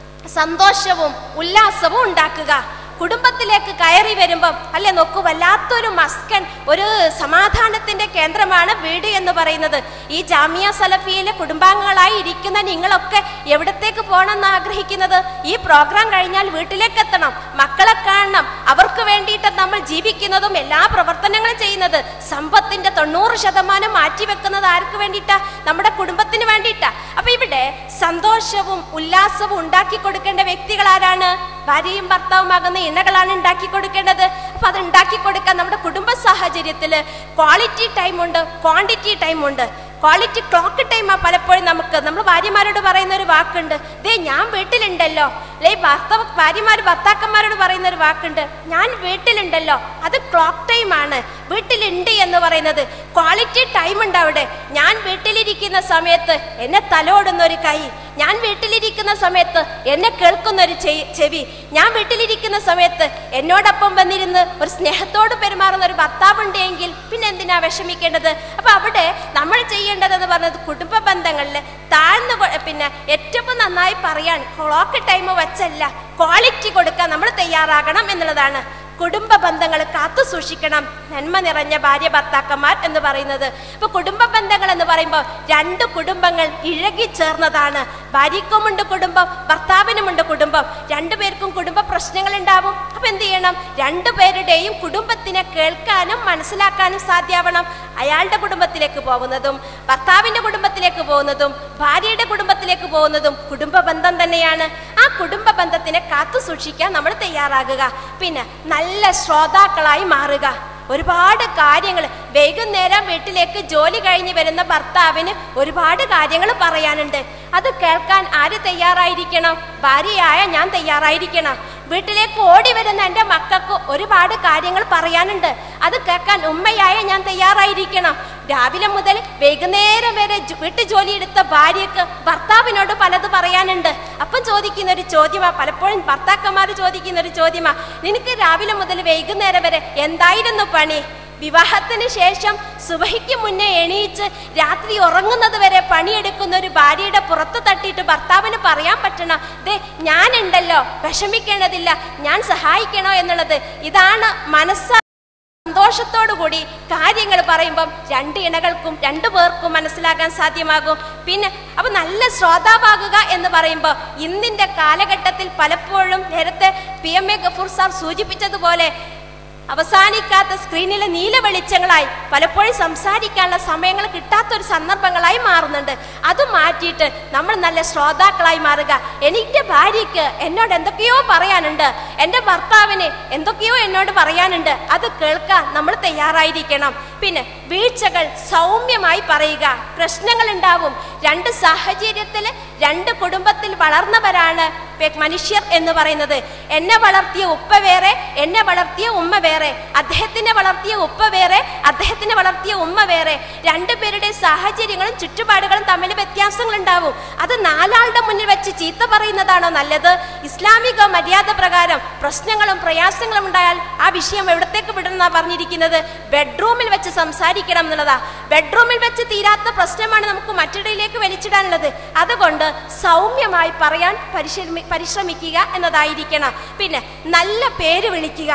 S1: സന്തോഷവും ഉല്ലാസവും ഉണ്ടാക്കുക കുടുംബത്തിലേക്ക് കയറി വരുമ്പം അല്ലെ നോക്കൂ വല്ലാത്തൊരു മസ്കൻ ഒരു സമാധാനത്തിന്റെ കേന്ദ്രമാണ് വീട് എന്ന് പറയുന്നത് ഈ ജാമിയ സലഫിയിലെ കുടുംബാംഗങ്ങളായി ഇരിക്കുന്ന നിങ്ങളൊക്കെ എവിടത്തേക്ക് പോകണമെന്ന് ആഗ്രഹിക്കുന്നത് ഈ പ്രോഗ്രാം കഴിഞ്ഞാൽ വീട്ടിലേക്ക് എത്തണം മക്കളെ കാണണം അവർക്ക് വേണ്ടിയിട്ട് നമ്മൾ ജീവിക്കുന്നതും എല്ലാ പ്രവർത്തനങ്ങളും ചെയ്യുന്നത് സമ്പത്തിന്റെ തൊണ്ണൂറ് ശതമാനം മാറ്റിവെക്കുന്നത് ആർക്ക് വേണ്ടിയിട്ടാ നമ്മുടെ കുടുംബത്തിന് വേണ്ടിയിട്ടാ അപ്പൊ ഇവിടെ സന്തോഷവും ഉല്ലാസവും ഉണ്ടാക്കി കൊടുക്കേണ്ട വ്യക്തികൾ ആരാണ് ഭാര്യയും ഭർത്താവുമാകുന്ന ഇണകളാണ് ഉണ്ടാക്കി കൊടുക്കേണ്ടത് അപ്പൊ അത് ഉണ്ടാക്കി കൊടുക്കാൻ നമ്മുടെ കുടുംബ സാഹചര്യത്തില് ക്വാളിറ്റി ടൈം ഉണ്ട് ക്വാണ്ടിറ്റി ടൈം ഉണ്ട് ക്വാളിറ്റി ക്ലോക്ക് ടൈമാ പലപ്പോഴും നമുക്ക് നമ്മൾ ഭാര്യമാരോട് പറയുന്ന ഒരു വാക്കുണ്ട് ദേ ഞാൻ വീട്ടിലുണ്ടല്ലോ അല്ലെ ഭർത്താവ് ഭാര്യമാർ ഭർത്താക്കന്മാരോട് പറയുന്ന ഒരു വാക്കുണ്ട് ഞാൻ വീട്ടിലുണ്ടല്ലോ അത് ക്ലോക്ക് ടൈം ആണ് വീട്ടിലുണ്ട് എന്ന് പറയുന്നത് ക്വാളിറ്റി ടൈം ഉണ്ട് അവിടെ ഞാൻ വീട്ടിലിരിക്കുന്ന സമയത്ത് എന്നെ തലോടുന്ന ഒരു കൈ ഞാൻ വീട്ടിലിരിക്കുന്ന സമയത്ത് എന്നെ കേൾക്കുന്ന ഒരു ചെ- ചെവി ഞാൻ വീട്ടിലിരിക്കുന്ന സമയത്ത് എന്നോടൊപ്പം വന്നിരുന്ന് ഒരു സ്നേഹത്തോട് പെരുമാറുന്ന ഒരു ഭർത്താവുണ്ട് എങ്കിൽ പിന്നെ എന്തിനാ വിഷമിക്കേണ്ടത് അപ്പൊ അവിടെ നമ്മൾ ചെയ്യേണ്ടതെന്ന് പറഞ്ഞത് കുടുംബ ബന്ധങ്ങളിൽ താഴ്ന്നു കൊ- പിന്നെ ഏറ്റവും നന്നായി പറയാൻ ക്ലോക്ക് ടൈം വെച്ചല്ല ക്വാളിറ്റി കൊടുക്കാൻ നമ്മൾ തയ്യാറാകണം എന്നുള്ളതാണ് കുടുംബ ബന്ധങ്ങൾ കാത്തു സൂക്ഷിക്കണം നന്മ നിറഞ്ഞ ഭാര്യ ഭർത്താക്കന്മാർ എന്ന് പറയുന്നത് ഇപ്പൊ കുടുംബ ബന്ധങ്ങൾ എന്ന് പറയുമ്പോൾ രണ്ട് കുടുംബങ്ങൾ ഇഴകി ചേർന്നതാണ് ഭാര്യയ്ക്കുമുണ്ട് കുടുംബം ഭർത്താവിനുമുണ്ട് കുടുംബം രണ്ടുപേർക്കും കുടുംബ പ്രശ്നങ്ങൾ ഉണ്ടാവും അപ്പൊ എന്ത് ചെയ്യണം രണ്ടുപേരുടെയും കുടുംബത്തിനെ കേൾക്കാനും മനസ്സിലാക്കാനും സാധ്യമാവണം അയാളുടെ കുടുംബത്തിലേക്ക് പോകുന്നതും ഭർത്താവിന്റെ കുടുംബത്തിലേക്ക് പോകുന്നതും ഭാര്യയുടെ കുടുംബത്തിലേക്ക് പോകുന്നതും കുടുംബ ബന്ധം തന്നെയാണ് ആ കുടുംബ ബന്ധത്തിനെ കാത്തു സൂക്ഷിക്കാൻ നമ്മൾ തയ്യാറാകുക പിന്നെ നല്ല ശ്രോതാക്കളായി മാറുക ഒരുപാട് കാര്യങ്ങൾ വൈകുന്നേരം വീട്ടിലേക്ക് ജോലി കഴിഞ്ഞ് വരുന്ന ഭർത്താവിന് ഒരുപാട് കാര്യങ്ങൾ പറയാനുണ്ട് അത് കേൾക്കാൻ ആര് തയ്യാറായിരിക്കണം ഭാര്യയായ ഞാൻ തയ്യാറായിരിക്കണം വീട്ടിലേക്ക് ഓടി വരുന്ന എൻ്റെ മക്കൾക്ക് ഒരുപാട് കാര്യങ്ങൾ പറയാനുണ്ട് അത് കേൾക്കാൻ ഉമ്മയായ ഞാൻ തയ്യാറായിരിക്കണം രാവിലെ മുതൽ വൈകുന്നേരം വരെ ജോ- വീട്ടു ജോലി എടുത്ത ഭാര്യക്ക് ഭർത്താവിനോട് പലത് പറയാനുണ്ട് അപ്പം ചോദിക്കുന്ന ഒരു ചോദ്യമാ പലപ്പോഴും ഭർത്താക്കന്മാർ ചോദിക്കുന്ന ഒരു ചോദ്യമാ നിനക്ക് രാവിലെ മുതൽ വൈകുന്നേരം വരെ എന്തായിരുന്നു പണി വിവാഹത്തിന് ശേഷം സുബഹിക്ക് മുന്നേ എണീച്ച് രാത്രി ഉറങ്ങുന്നത് വരെ പണിയെടുക്കുന്ന ഒരു ഭാര്യയുടെ പുറത്ത് തട്ടിയിട്ട് ഭർത്താവിന് പറയാൻ പറ്റണം ദേ ഞാനുണ്ടല്ലോ വിഷമിക്കേണ്ടതില്ല ഞാൻ സഹായിക്കണോ എന്നുള്ളത് ഇതാണ് മനസ്സ സന്തോഷത്തോടു കൂടി കാര്യങ്ങൾ പറയുമ്പം രണ്ട് ഇണകൾക്കും രണ്ടു പേർക്കും മനസ്സിലാക്കാൻ സാധ്യമാകും പിന്നെ അപ്പൊ നല്ല ശ്രോതാവാകുക എന്ന് പറയുമ്പോൾ ഇന്നിന്റെ കാലഘട്ടത്തിൽ പലപ്പോഴും നേരത്തെ P M A Gafoor sir സൂചിപ്പിച്ചതുപോലെ അവസാനിക്കാത്ത സ്ക്രീനിലെ നീല വെളിച്ചങ്ങളായി പലപ്പോഴും സംസാരിക്കാനുള്ള സമയങ്ങൾ കിട്ടാത്തൊരു സന്ദർഭങ്ങളായി മാറുന്നുണ്ട് അത് മാറ്റിയിട്ട് നമ്മൾ നല്ല ശ്രോതാക്കളായി മാറുക എനിക്ക് ഭാര്യയ്ക്ക് എന്നോട് എന്തൊക്കെയോ പറയാനുണ്ട് എൻ്റെ ഭർത്താവിന് എന്തൊക്കെയോ എന്നോട് പറയാനുണ്ട് അത് കേൾക്കാൻ നമ്മൾ തയ്യാറായിരിക്കണം പിന്നെ വീഴ്ചകൾ സൗമ്യമായി പറയുക പ്രശ്നങ്ങൾ ഉണ്ടാവും രണ്ട് സാഹചര്യത്തിൽ രണ്ട് കുടുംബത്തിൽ വളർന്നവരാണ് പെ- മനുഷ്യർ എന്ന് പറയുന്നത് എന്നെ വളർത്തിയ ഉപ്പ വേറെ എന്നെ വളർത്തിയ ഉമ്മ വേറെ അദ്ദേഹത്തിനെ വളർത്തിയ ഉപ്പ വേറെ അദ്ദേഹത്തിനെ വളർത്തിയ ഉമ്മ വേറെ രണ്ടുപേരുടെ സാഹചര്യങ്ങളും ചുറ്റുപാടുകളും തമ്മിൽ വ്യത്യാസങ്ങൾ ഉണ്ടാവും അത് നാലാളുടെ മുന്നിൽ വെച്ച് ചീത്ത പറയുന്നതാണോ നല്ലത് ഇസ്ലാമിക മര്യാദ പ്രകാരം പ്രശ്നങ്ങളും പ്രയാസങ്ങളും ഉണ്ടായാൽ ആ വിഷയം എവിടത്തേക്ക് വിടണമെന്നാ പറഞ്ഞിരിക്കുന്നത് ബെഡ്റൂമിൽ വെച്ച് സംസാരിക്കണം എന്നുള്ളതാ ബെഡ്റൂമിൽ വെച്ച് തീരാത്ത പ്രശ്നമാണ് നമുക്ക് മറ്റിടയിലേക്ക് വലിച്ചിടാനുള്ളത് അതുകൊണ്ട് സൗമ്യമായി പറയാൻ പരിശ്രമി പരിശ്രമിക്കുക എന്നതായിരിക്കണം പിന്നെ നല്ല പേര് വിളിക്കുക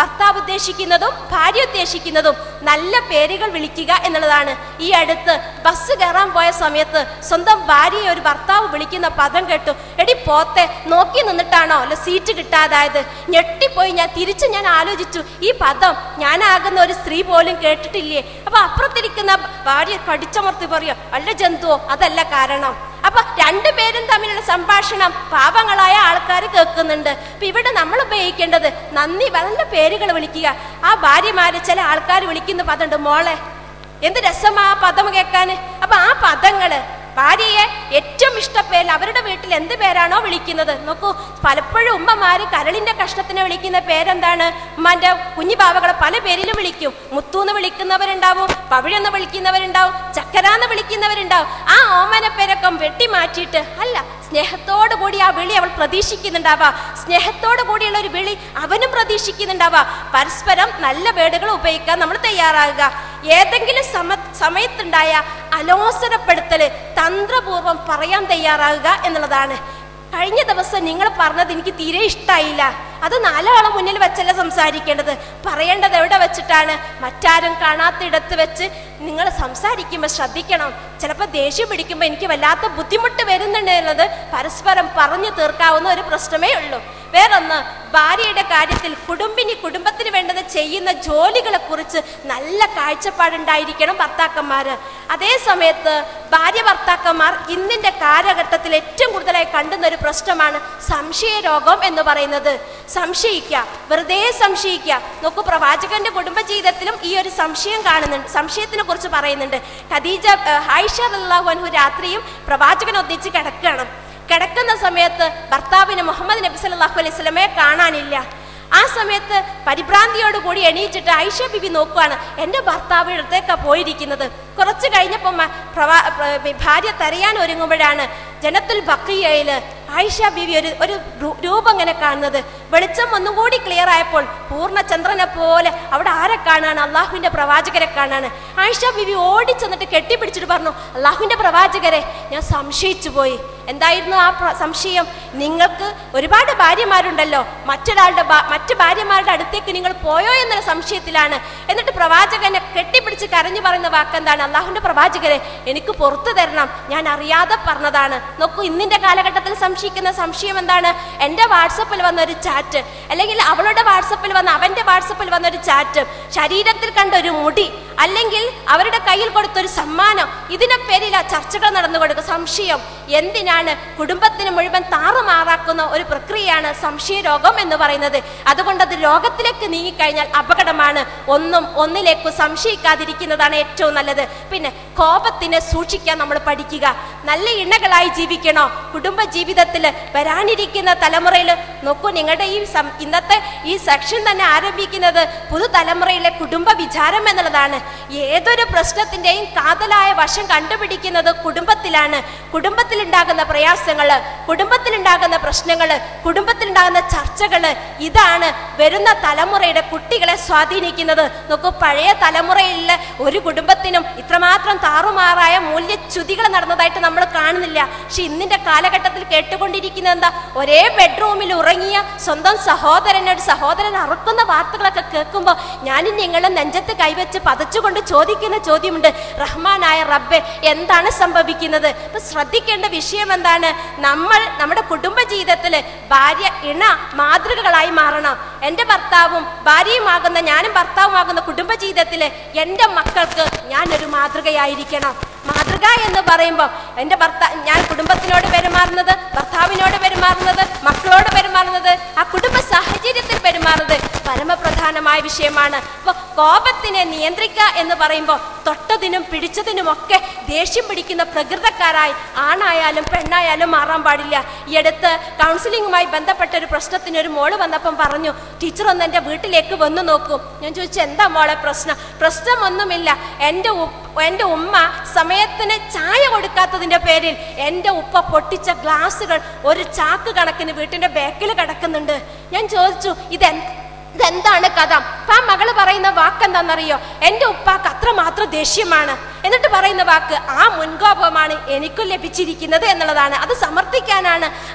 S1: ഭർത്താവ് ഉദ്ദേശിക്കുന്നതും ഭാര്യ ഉദ്ദേശിക്കുന്നതും നല്ല പേരുകൾ വിളിക്കുക എന്നുള്ളതാണ് ഈ അടുത്ത് ബസ് കയറാൻ പോയ സമയത്ത് സ്വന്തം ഭാര്യയെ ഒരു ഭർത്താവ് വിളിക്കുന്ന പദം കേട്ടു എടി പോത്തെ നോക്കി നിന്നിട്ടാണോ അല്ല സീറ്റ് കിട്ടാതായത് ഞെട്ടിപ്പോയി ഞാൻ തിരിച്ചു ഞാൻ ആലോചിച്ചു ഈ പദം ഞാനാകുന്ന ഒരു സ്ത്രീ പോലും കേട്ടിട്ടില്ലേ അപ്പൊ അപ്പുറത്തിരിക്കുന്ന ഭാര്യ കടിച്ചമർത്തി പറയോ അല്ല ജന്തുവോ അതല്ല കാരണം അപ്പൊ രണ്ടുപേരും തമ്മിലുള്ള സംഭാഷണം പാപങ്ങളായ ആൾക്കാർ കേൾക്കുന്നുണ്ട് അപ്പൊ ഇവിടെ നമ്മൾ ഉപയോഗിക്കേണ്ടത് നന്ദി നല്ല പേരുകൾ വിളിക്കുക ആ ഭാര്യമാര് ചില ആൾക്കാർ വിളിക്കുന്ന പദമുണ്ട് മോളെ എന്ത് രസമാ ആ പദം കേൾക്കാന് അപ്പൊ ആ പദങ്ങള് ഭാര്യയെ ഏറ്റവും ഇഷ്ടപ്പേരിൽ അവരുടെ വീട്ടിൽ എന്ത് പേരാണോ വിളിക്കുന്നത് നോക്കൂ പലപ്പോഴും ഉമ്മമാര് കരളിന്റെ കഷ്ണത്തിന് വിളിക്കുന്ന പേരെന്താണ് ഉമ്മാന്റെ കുഞ്ഞു പാവകളെ പല പേരിലും വിളിക്കും മുത്തൂന്ന് വിളിക്കുന്നവരുണ്ടാവും പവിഴെന്ന് വിളിക്കുന്നവരുണ്ടാവും ചക്കരാന്ന് വിളിക്കുന്നവരുണ്ടാവും ആ ഓമന പേരൊക്കെ വെട്ടി മാറ്റിയിട്ട് അല്ല സ്നേഹത്തോടു കൂടി ആ വിളി അവൾ പ്രതീക്ഷിക്കുന്നുണ്ടാവാ സ്നേഹത്തോടു കൂടിയുള്ള ഒരു വിളി അവനും പ്രതീക്ഷിക്കുന്നുണ്ടാവാ പരസ്പരം നല്ല വേർഡുകൾ ഉപയോഗിക്കാൻ നമ്മൾ തയ്യാറാകുക ഏതെങ്കിലും സമ സമയത്തുണ്ടായ അലോസരപ്പെടുത്തല് തന്ത്രപൂർവം പറയാൻ തയ്യാറാകുക എന്നുള്ളതാണ് കഴിഞ്ഞ ദിവസം നിങ്ങൾ പറഞ്ഞത് എനിക്ക് തീരെ ഇഷ്ടമായില്ല അത് നാലാളെ മുന്നിൽ വെച്ചല്ല സംസാരിക്കേണ്ടത് പറയേണ്ടത് എവിടെ വെച്ചിട്ടാണ് മറ്റാരും കാണാത്തിടത്ത് വെച്ച് നിങ്ങൾ സംസാരിക്കുമ്പോൾ ശ്രദ്ധിക്കണം ചിലപ്പോൾ ദേഷ്യം പിടിക്കുമ്പോൾ എനിക്ക് വല്ലാത്ത ബുദ്ധിമുട്ട് വരുന്നുണ്ട് എന്നത് പരസ്പരം പറഞ്ഞു തീർക്കാവുന്ന ഒരു പ്രശ്നമേ ഉള്ളൂ വേറൊന്ന് ഭാര്യയുടെ കാര്യത്തിൽ കുടുംബിനി കുടുംബത്തിന് വേണ്ടത് ചെയ്യുന്ന ജോലികളെ കുറിച്ച് നല്ല കാഴ്ചപ്പാടുണ്ടായിരിക്കണം ഭർത്താക്കന്മാര് അതേ സമയത്ത് ഭാര്യ ഭർത്താക്കന്മാർ ഇന്നിന്റെ കാലഘട്ടത്തിൽ ഏറ്റവും കൂടുതലായി കണ്ടുന്ന ഒരു പ്രശ്നമാണ് സംശയരോഗം എന്ന് പറയുന്നത് സംശയിക്കുക വെറുതെ സംശയിക്കുക നോക്കൂ പ്രവാചകന്റെ കുടുംബ ജീവിതത്തിലും ഈ ഒരു സംശയം കാണുന്നുണ്ട് സംശയത്തിനെ കുറിച്ച് പറയുന്നുണ്ട് ഖദീജ ഏഹ്, ആയിഷ റളിയല്ലാഹു അൻഹു രാത്രിയും പ്രവാചകൻ ഒന്നിച്ച് കിടക്കുകയാണ് കിടക്കുന്ന സമയത്ത് ഭർത്താവിന് മുഹമ്മദ് നബി സല്ലല്ലാഹു അലൈഹി സ്വലമയെ കാണാനില്ല ആ സമയത്ത് പരിഭ്രാന്തിയോട് കൂടി എണീച്ചിട്ട് ഐഷ ബിബി നോക്കുവാണ് എൻ്റെ ഭർത്താവ് അടുത്തേക്കാ പോയിരിക്കുന്നത് കുറച്ച് കഴിഞ്ഞപ്പോൾ മ- പ്രവാ പ്ര- ഭാര്യ തെരയാൻ ഒരുങ്ങുമ്പോഴാണ് ജനത്തുൽ ബക്കിയയില് ആയിഷ ബിബി ഒരു ഒരു രൂ- രൂപം ഇങ്ങനെ കാണുന്നത് വെളിച്ചം ഒന്നും കൂടി ക്ലിയർ ആയപ്പോൾ പൂർണ്ണചന്ദ്രനെ പോലെ അവിടെ ആരെ കാണാണ് അള്ളാഹുവിന്റെ പ്രവാചകരെ കാണാണ് ആയിഷ ബിബി ഓടി ചെന്നിട്ട് കെട്ടിപ്പിടിച്ചിട്ട് പറഞ്ഞു അള്ളാഹുവിന്റെ പ്രവാചകരെ ഞാൻ സംശയിച്ചു പോയി എന്തായിരുന്നു ആ പ്ര- സംശയം നിങ്ങൾക്ക് ഒരുപാട് ഭാര്യമാരുണ്ടല്ലോ മറ്റൊരാളുടെ ഭാ- മറ്റു ഭാര്യമാരുടെ അടുത്തേക്ക് നിങ്ങൾ പോയോ എന്നുള്ള സംശയത്തിലാണ് എന്നിട്ട് പ്രവാചകനെ കെട്ടിപ്പിടിച്ച് കരഞ്ഞു പറയുന്ന വാക്കെന്താണ് അള്ളാഹുവിന്റെ പ്രവാചകരെ എനിക്ക് പുറത്തു തരണം ഞാൻ അറിയാതെ പറഞ്ഞതാണ് നോക്കൂ ഇന്നിന്റെ കാലഘട്ടത്തിൽ സംശയിക്കുന്ന സംശയം എന്താണ് എൻ്റെ വാട്സപ്പിൽ വന്ന ഒരു ചാറ്റ് അല്ലെങ്കിൽ അവളുടെ വാട്സപ്പിൽ വന്ന അവന്റെ വാട്സപ്പിൽ വന്ന ഒരു ചാറ്റ് ശരീരത്തിൽ കണ്ട ഒരു മുടി അല്ലെങ്കിൽ അവരുടെ കയ്യിൽ കൊടുത്ത ഒരു സമ്മാനം ഇതിനെ പേരിൽ ആ ചർച്ചകൾ നടന്നു കൊടുക്കുക സംശയം എന്തിനാണ് കുടുംബത്തിന് മുഴുവൻ താറുമാറാക്കുന്ന ഒരു പ്രക്രിയയാണ് സംശയരോഗം എന്ന് പറയുന്നത് അതുകൊണ്ട് അത് രോഗത്തിലേക്ക് നീങ്ങിക്കഴിഞ്ഞാൽ അപകടമാണ് ഒന്നും ഒന്നിലേക്ക് സംശയിക്കാതിരിക്കുന്നതാണ് ഏറ്റവും നല്ലത് പിന്നെ കോപത്തിനെ സൂക്ഷിക്കാൻ നമ്മൾ പഠിക്കുക നല്ല ഇണകളായി ജീവിക്കണോ കുടുംബ ജീവിതത്തിൽ വരാനിരിക്കുന്ന തലമുറയിൽ നോക്കൂ നിങ്ങളുടെ ഈ സം- ഇന്നത്തെ ഈ സെക്ഷൻ തന്നെ ആരംഭിക്കുന്നത് പുതുതലമുറയിലെ കുടുംബ വിചാരം എന്നുള്ളതാണ് ഏതൊരു പ്രശ്നത്തിന്റെയും കാതലായ വശം കണ്ടുപിടിക്കുന്നത് കുടുംബത്തിലാണ് കുടുംബത്തിലുണ്ടാകുന്ന പ്രയാസങ്ങള് കുടുംബത്തിലുണ്ടാകുന്ന പ്രശ്നങ്ങള് കുടുംബത്തിലുണ്ടാകുന്ന ചർച്ചകള് ഇതാണ് വരുന്ന തലമുറയുടെ കുട്ടികളെ സ്വാധീനിക്കുന്നത് നോക്കൂ പഴയ തലമുറയിലെ ഒരു കുടുംബത്തിനും ഇത്രമാത്രം താറുമാറായ മൂല്യച്യുതികൾ നടന്നതായിട്ട് നമ്മൾ കാണുന്നില്ല പക്ഷെ ഇന്നിന്റെ കാലഘട്ടത്തിൽ കേട്ടുകൊണ്ടിരിക്കുന്നത് എന്താ ഒരേ ബെഡ്റൂമിൽ ഉറങ്ങിയ സ്വന്തം സഹോദരനോട് സഹോദരൻ അറുക്കുന്ന വാർത്തകളൊക്കെ കേൾക്കുമ്പോൾ ഞാനും നിങ്ങളും നെഞ്ചത്ത് കൈവച്ച് പതച്ചുകൊണ്ട് ചോദിക്കുന്ന ചോദ്യമുണ്ട് റഹ്മാനായ റബ്ബെ എന്താണ് സംഭവിക്കുന്നത് ഇപ്പൊ ശ്രദ്ധിക്കേണ്ട വിഷയം എന്താണ് നമ്മൾ നമ്മുടെ കുടുംബ ജീവിതത്തിൽ ഭാര്യ ഇണ മാതൃകകളായി മാറണം എൻ്റെ ഭർത്താവും ഭാര്യയുമാകുന്ന ഞാനും ഭർത്താവുമാകുന്ന കുടുംബ ജീവിതത്തിൽ എൻ്റെ മക്കൾക്ക് ഞാനൊരു മാതൃകയായിരിക്കണം മാതൃക എന്ന് പറയുമ്പോൾ എൻ്റെ ഭർത്താ ഞാൻ കുടുംബത്തിനോട് പെരുമാറുന്നത് ഭർത്താവിനോട് പെരുമാറുന്നത് മക്കളോട് പെരുമാറുന്നത് ആ കുടുംബ സാഹചര്യത്തിൽ പെരുമാറുന്നത് പരമപ്രധാനമായ വിഷയമാണ് അപ്പോൾ കോപത്തിനെ നിയന്ത്രിക്കുക എന്ന് പറയുമ്പോൾ തൊട്ടതിനും പിടിച്ചതിനുമൊക്കെ ദേഷ്യം പിടിക്കുന്ന പ്രകൃതക്കാരായി ആണായാലും പെണ്ണായാലും മാറാൻ പാടില്ല ഈ അടുത്ത് കൗൺസിലിങ്ങുമായി ബന്ധപ്പെട്ട ഒരു പ്രശ്നത്തിന് ഒരു മോള് വന്നപ്പം പറഞ്ഞു ടീച്ചർ ഒന്ന് എൻ്റെ വീട്ടിലേക്ക് വന്നു നോക്കൂ ഞാൻ ചോദിച്ചു എന്താ മോളെ പ്രശ്നം പ്രശ്നമൊന്നുമില്ല എൻ്റെ ഉപ്പ എൻ്റെ ഉമ്മ സമയത്തിന് ചായ കൊടുക്കാത്തതിൻ്റെ പേരിൽ എൻ്റെ ഉപ്പ പൊട്ടിച്ച ഗ്ലാസുകൾ ഒരു ചാക്ക് കണക്കിന് വീട്ടിൻ്റെ ബാക്കിൽ കിടക്കുന്നുണ്ട് ഞാൻ ചോദിച്ചു ഇതെ ഇതെന്താണ് കഥ അപ്പൊ ആ മകള് പറയുന്ന വാക്ക് എന്താണെന്നറിയോ എൻ്റെ ഉപ്പാക്ക് അത്രമാത്രം ദേഷ്യമാണ് എന്നിട്ട് പറയുന്ന വാക്ക് ആ മുൻകോപമാണ് എനിക്കും ലഭിച്ചിരിക്കുന്നത് എന്നുള്ളതാണ് അത് സമർത്ഥിക്കാനാണ്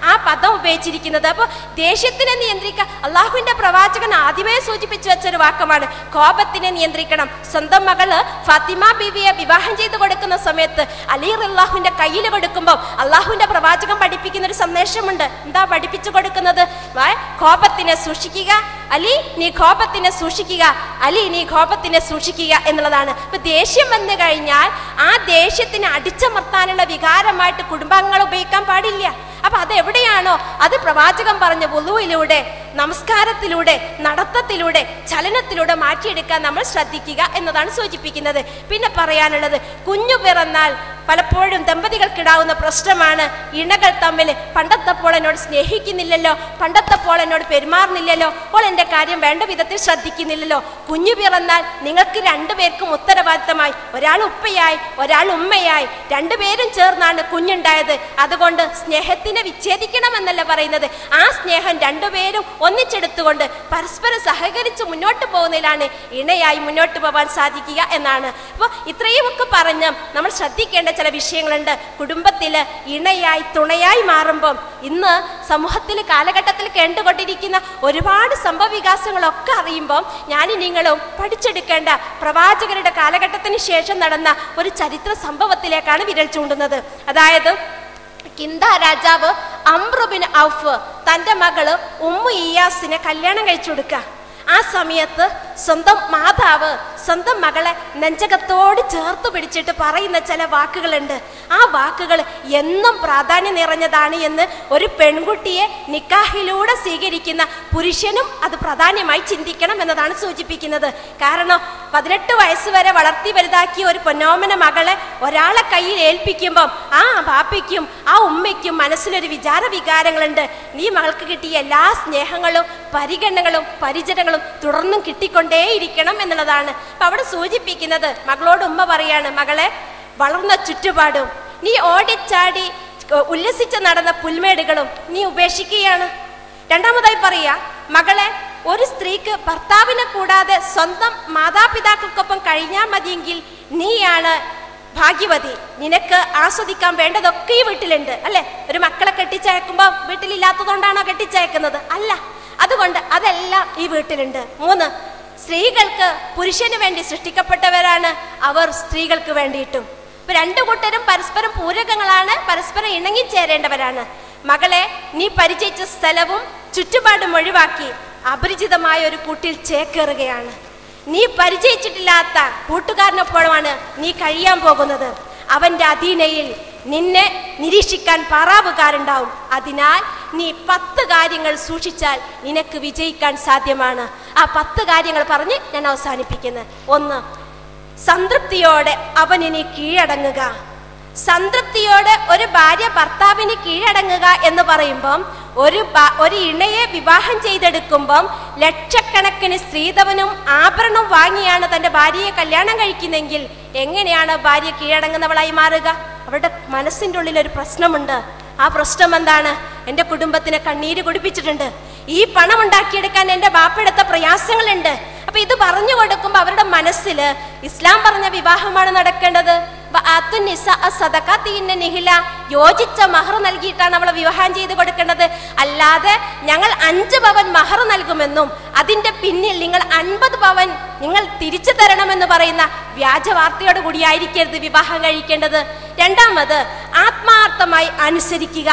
S1: ആ പദം ഉപയോഗിച്ചിരിക്കുന്നത് അപ്പോൾ ദേഷ്യത്തിനെ നിയന്ത്രിക്കുക അള്ളാഹുവിന്റെ പ്രവാചകൻ ആദ്യമേ സൂചിപ്പിച്ചു വെച്ചൊരു വാക്കമാണ് കോപത്തിനെ നിയന്ത്രിക്കണം സ്വന്തം മകള് ഫാത്തിമ ബീവിയെ വിവാഹം ചെയ്ത് കൊടുക്കുന്ന സമയത്ത് അലി അള്ളാഹുവിന്റെ കയ്യിൽ കൊടുക്കുമ്പോൾ അള്ളാഹുവിന്റെ പ്രവാചകൻ പഠിപ്പിക്കുന്ന ഒരു സന്ദേശമുണ്ട് എന്താ പഠിപ്പിച്ചു കൊടുക്കുന്നത് വാ, കോപത്തിനെ സൂക്ഷിക്കുക അലി നീ കോപത്തിനെ സൂക്ഷിക്കുക അലി നീ കോപത്തിനെ സൂക്ഷിക്കുക എന്നുള്ളതാണ് ഇപ്പൊ ദേഷ്യം വന്നു കഴിഞ്ഞാൽ ആ ദേഷ്യത്തിനെ അടിച്ചമർത്താനുള്ള വികാരമായിട്ട് കുടുംബാംഗങ്ങൾ ഉപയോഗിക്കാൻ പാടില്ല അപ്പൊ അതെവിടെയാണോ അത് പ്രവാചകൻ പറഞ്ഞ വുളുവിലൂടെ നമസ്കാരത്തിലൂടെ നടത്തത്തിലൂടെ ചലനത്തിലൂടെ മാറ്റിയെടുക്കാൻ നമ്മൾ ശ്രദ്ധിക്കുക എന്നതാണ് സൂചിപ്പിക്കുന്നത് പിന്നെ പറയാനുള്ളത് കുഞ്ഞു പിറന്നാൽ പലപ്പോഴും ദമ്പതികൾക്കിടാവുന്ന പ്രശ്നമാണ് ഇണകൾ തമ്മിൽ പണ്ടത്തെ പോലെ എന്നോട് സ്നേഹിക്കുന്നില്ലല്ലോ പണ്ടത്തെ പോലെ എന്നോട് പെരുമാറുന്നില്ലല്ലോ ഓൾ എൻ്റെ കാര്യം വേണ്ട വിധത്തിൽ ശ്രദ്ധിക്കുന്നില്ലല്ലോ കുഞ്ഞു പിറന്നാൽ നിങ്ങൾക്ക് രണ്ടുപേർക്കും ഉത്തരവാദിത്തമായി ഒരാൾ ഉപ്പയായി ഒരാൾ ഉമ്മയായി രണ്ടുപേരും ചേർന്നാണ് കുഞ്ഞുണ്ടായത് അതുകൊണ്ട് സ്നേഹത്തിനെ വിച്ഛേദിക്കണമെന്നല്ല പറയുന്നത് ആ സ്നേഹം രണ്ടുപേരും ഒന്നിച്ചെടുത്തുകൊണ്ട് പരസ്പരം സഹകരിച്ച് മുന്നോട്ട് പോകുന്നതിലാണ് ഇണയായി മുന്നോട്ട് പോകാൻ സാധിക്കുക എന്നാണ് അപ്പോൾ ഇത്രയും ഒക്കെ പറഞ്ഞ് നമ്മൾ ശ്രദ്ധിക്കേണ്ട ചില വിഷയങ്ങളുണ്ട് കുടുംബത്തിൽ ഇണയായി തുണയായി മാറുമ്പം ഇന്ന് സമൂഹത്തിൽ കാലഘട്ടത്തിൽ കേണ്ടുകൊണ്ടിരിക്കുന്ന ഒരുപാട് സംഭവ വികാസങ്ങളൊക്കെ അറിയുമ്പം ഞാനും നിങ്ങളും പഠിച്ചെടുക്കേണ്ട പ്രവാചകരുടെ കാലഘട്ടത്തിന് ശേഷം നടന്ന ഒരു ചരിത്ര സംഭവത്തിലേക്കാണ് വിരൽ ചൂണ്ടുന്നത് അതായത് കിന്ദ രാജാവ് അമ്രുബിൻ ഔഫ് തൻ്റെ മകള് ഉമ്മു ഇയാസിനെ കല്യാണം കഴിച്ചു കൊടുക്കുക ആ സമയത്ത് സ്വന്തം മാതാവ് സ്വന്തം മകളെ നെഞ്ചകത്തോട് ചേർത്ത് പിടിച്ചിട്ട് പറയുന്ന ചില വാക്കുകളുണ്ട് ആ വാക്കുകൾ എന്നും പ്രാധാന്യം നിറഞ്ഞതാണ് എന്ന് ഒരു പെൺകുട്ടിയെ നിക്കാഹിലൂടെ സ്വീകരിക്കുന്ന പുരുഷനും അത് പ്രാധാന്യമായി ചിന്തിക്കണം എന്നതാണ് സൂചിപ്പിക്കുന്നത് കാരണം പതിനെട്ട് വയസ്സ് വരെ വളർത്തി വലുതാക്കിയ ഒരു പൊന്നോമന മകളെ ഒരാളെ കയ്യിൽ ഏൽപ്പിക്കുമ്പം ആ ബാപ്പയ്ക്കും ആ ഉമ്മയ്ക്കും മനസ്സിലൊരു വിചാര വികാരങ്ങളുണ്ട് നീ മകൾക്ക് കിട്ടിയ എല്ലാ സ്നേഹങ്ങളും പരിഗണനകളും പരിചരണങ്ങളും തുടർന്നും കിട്ടിക്കൊണ്ടേയിരിക്കണം എന്നുള്ളതാണ് അപ്പൊ അവിടെ സൂചിപ്പിക്കുന്നത് മകളോട് ഉമ്മ പറയാണ് മകളെ വളർന്ന ചുറ്റുപാടും നീ ഓടിച്ചാടി ഏർ, ഉല്ലസിച്ച് നടന്ന പുൽമേടുകളും നീ ഉപേക്ഷിക്കുകയാണ് രണ്ടാമതായി പറയാ മകളെ ഒരു സ്ത്രീക്ക് ഭർത്താവിനെ കൂടാതെ സ്വന്തം മാതാപിതാക്കൾക്കൊപ്പം കഴിഞ്ഞാൽ മതിയെങ്കിൽ നീയാണ് ഭാഗ്യവതി നിനക്ക് ആസ്വദിക്കാൻ വേണ്ടതൊക്കെ ഈ വീട്ടിലുണ്ട് അല്ലെ ഒരു മക്കളെ കെട്ടിച്ചയക്കുമ്പോൾ വീട്ടിലില്ലാത്തതുകൊണ്ടാണോ കെട്ടിച്ചയക്കുന്നത് അല്ല അതുകൊണ്ട് അതെല്ലാം ഈ വീട്ടിലുണ്ട് മൂന്ന് സ്ത്രീകൾക്ക് പുരുഷന് വേണ്ടി സൃഷ്ടിക്കപ്പെട്ടവരാണ് അവർ സ്ത്രീകൾക്ക് വേണ്ടിയിട്ടും ഇപ്പൊ രണ്ടു കൂട്ടരും പരസ്പരം പൂരകങ്ങളാണ് പരസ്പരം ഇണങ്ങിച്ചേരേണ്ടവരാണ് മകളെ നീ പരിചയിച്ച സ്ഥലവും ചുറ്റുപാടും ഒഴിവാക്കി അപരിചിതമായ ഒരു കൂട്ടിൽ ചേക്കേറുകയാണ് നീ പരിചയിച്ചിട്ടില്ലാത്ത കൂട്ടുകാരനൊപ്പമാണ് നീ കഴിയാൻ പോകുന്നത് അവന്റെ അധീനയിൽ നിന്നെ നിരീക്ഷിക്കാൻ പാറാവുകാരുണ്ടാവും അതിനാൽ നീ പത്ത് കാര്യങ്ങൾ സൂക്ഷിച്ചാൽ നിനക്ക് വിജയിക്കാൻ സാധ്യമാണ് ആ പത്ത് കാര്യങ്ങൾ പറഞ്ഞ് ഞാൻ അവസാനിപ്പിക്കുന്നത് ഒന്ന് സംതൃപ്തിയോടെ അവനിനി കീഴടങ്ങുക സംതൃപ്തിയോടെ ഒരു ഭാര്യ ഭർത്താവിന് കീഴടങ്ങുക എന്ന് പറയുമ്പം ഒരു ഭ- ഒരു ഇണയെ വിവാഹം ചെയ്തെടുക്കുമ്പം ലക്ഷക്കണക്കിന് സ്ത്രീധവനും ആഭരണവും വാങ്ങിയാണ് തന്റെ ഭാര്യയെ കല്യാണം കഴിക്കുന്നെങ്കിൽ എങ്ങനെയാണ് ഭാര്യ കീഴടങ്ങുന്നവളായി മാറുക അവരുടെ മനസ്സിൻ്റെ ഉള്ളിൽ ഒരു പ്രശ്നമുണ്ട് ആ പ്രശ്നം എന്താണ് എൻ്റെ കുടുംബത്തിനെ കണ്ണീര് കുടിപ്പിച്ചിട്ടുണ്ട് ഈ പണം ഉണ്ടാക്കിയെടുക്കാൻ എൻ്റെ ബാപ്പെടുത്ത പ്രയാസങ്ങളുണ്ട് അപ്പൊ ഇത് പറഞ്ഞു കൊടുക്കുമ്പോൾ അവരുടെ മനസ്സിൽ ഇസ്ലാം പറഞ്ഞ വിവാഹമാണ് നടക്കേണ്ടത് വ ആത്തു നിസാഅ സദഖാത്തിന്ന നിഹില യോജിച്ച മഹർ നൽകിയിട്ടാണ് അവളെ വിവാഹം ചെയ്ത് കൊടുക്കേണ്ടത് അല്ലാതെ ഞങ്ങൾ അഞ്ച് പവൻ മഹർ നൽകുമെന്നും അതിന്റെ പിന്നിൽ നിങ്ങൾ അൻപത് പവൻ നിങ്ങൾ തിരിച്ചു തരണമെന്ന് പറയുന്ന വ്യാജ വാർത്തയോട് കൂടിയായിരിക്കരുത് വിവാഹം കഴിക്കേണ്ടത് രണ്ടാമത് ആത്മാർത്ഥമായി അനുസരിക്കുക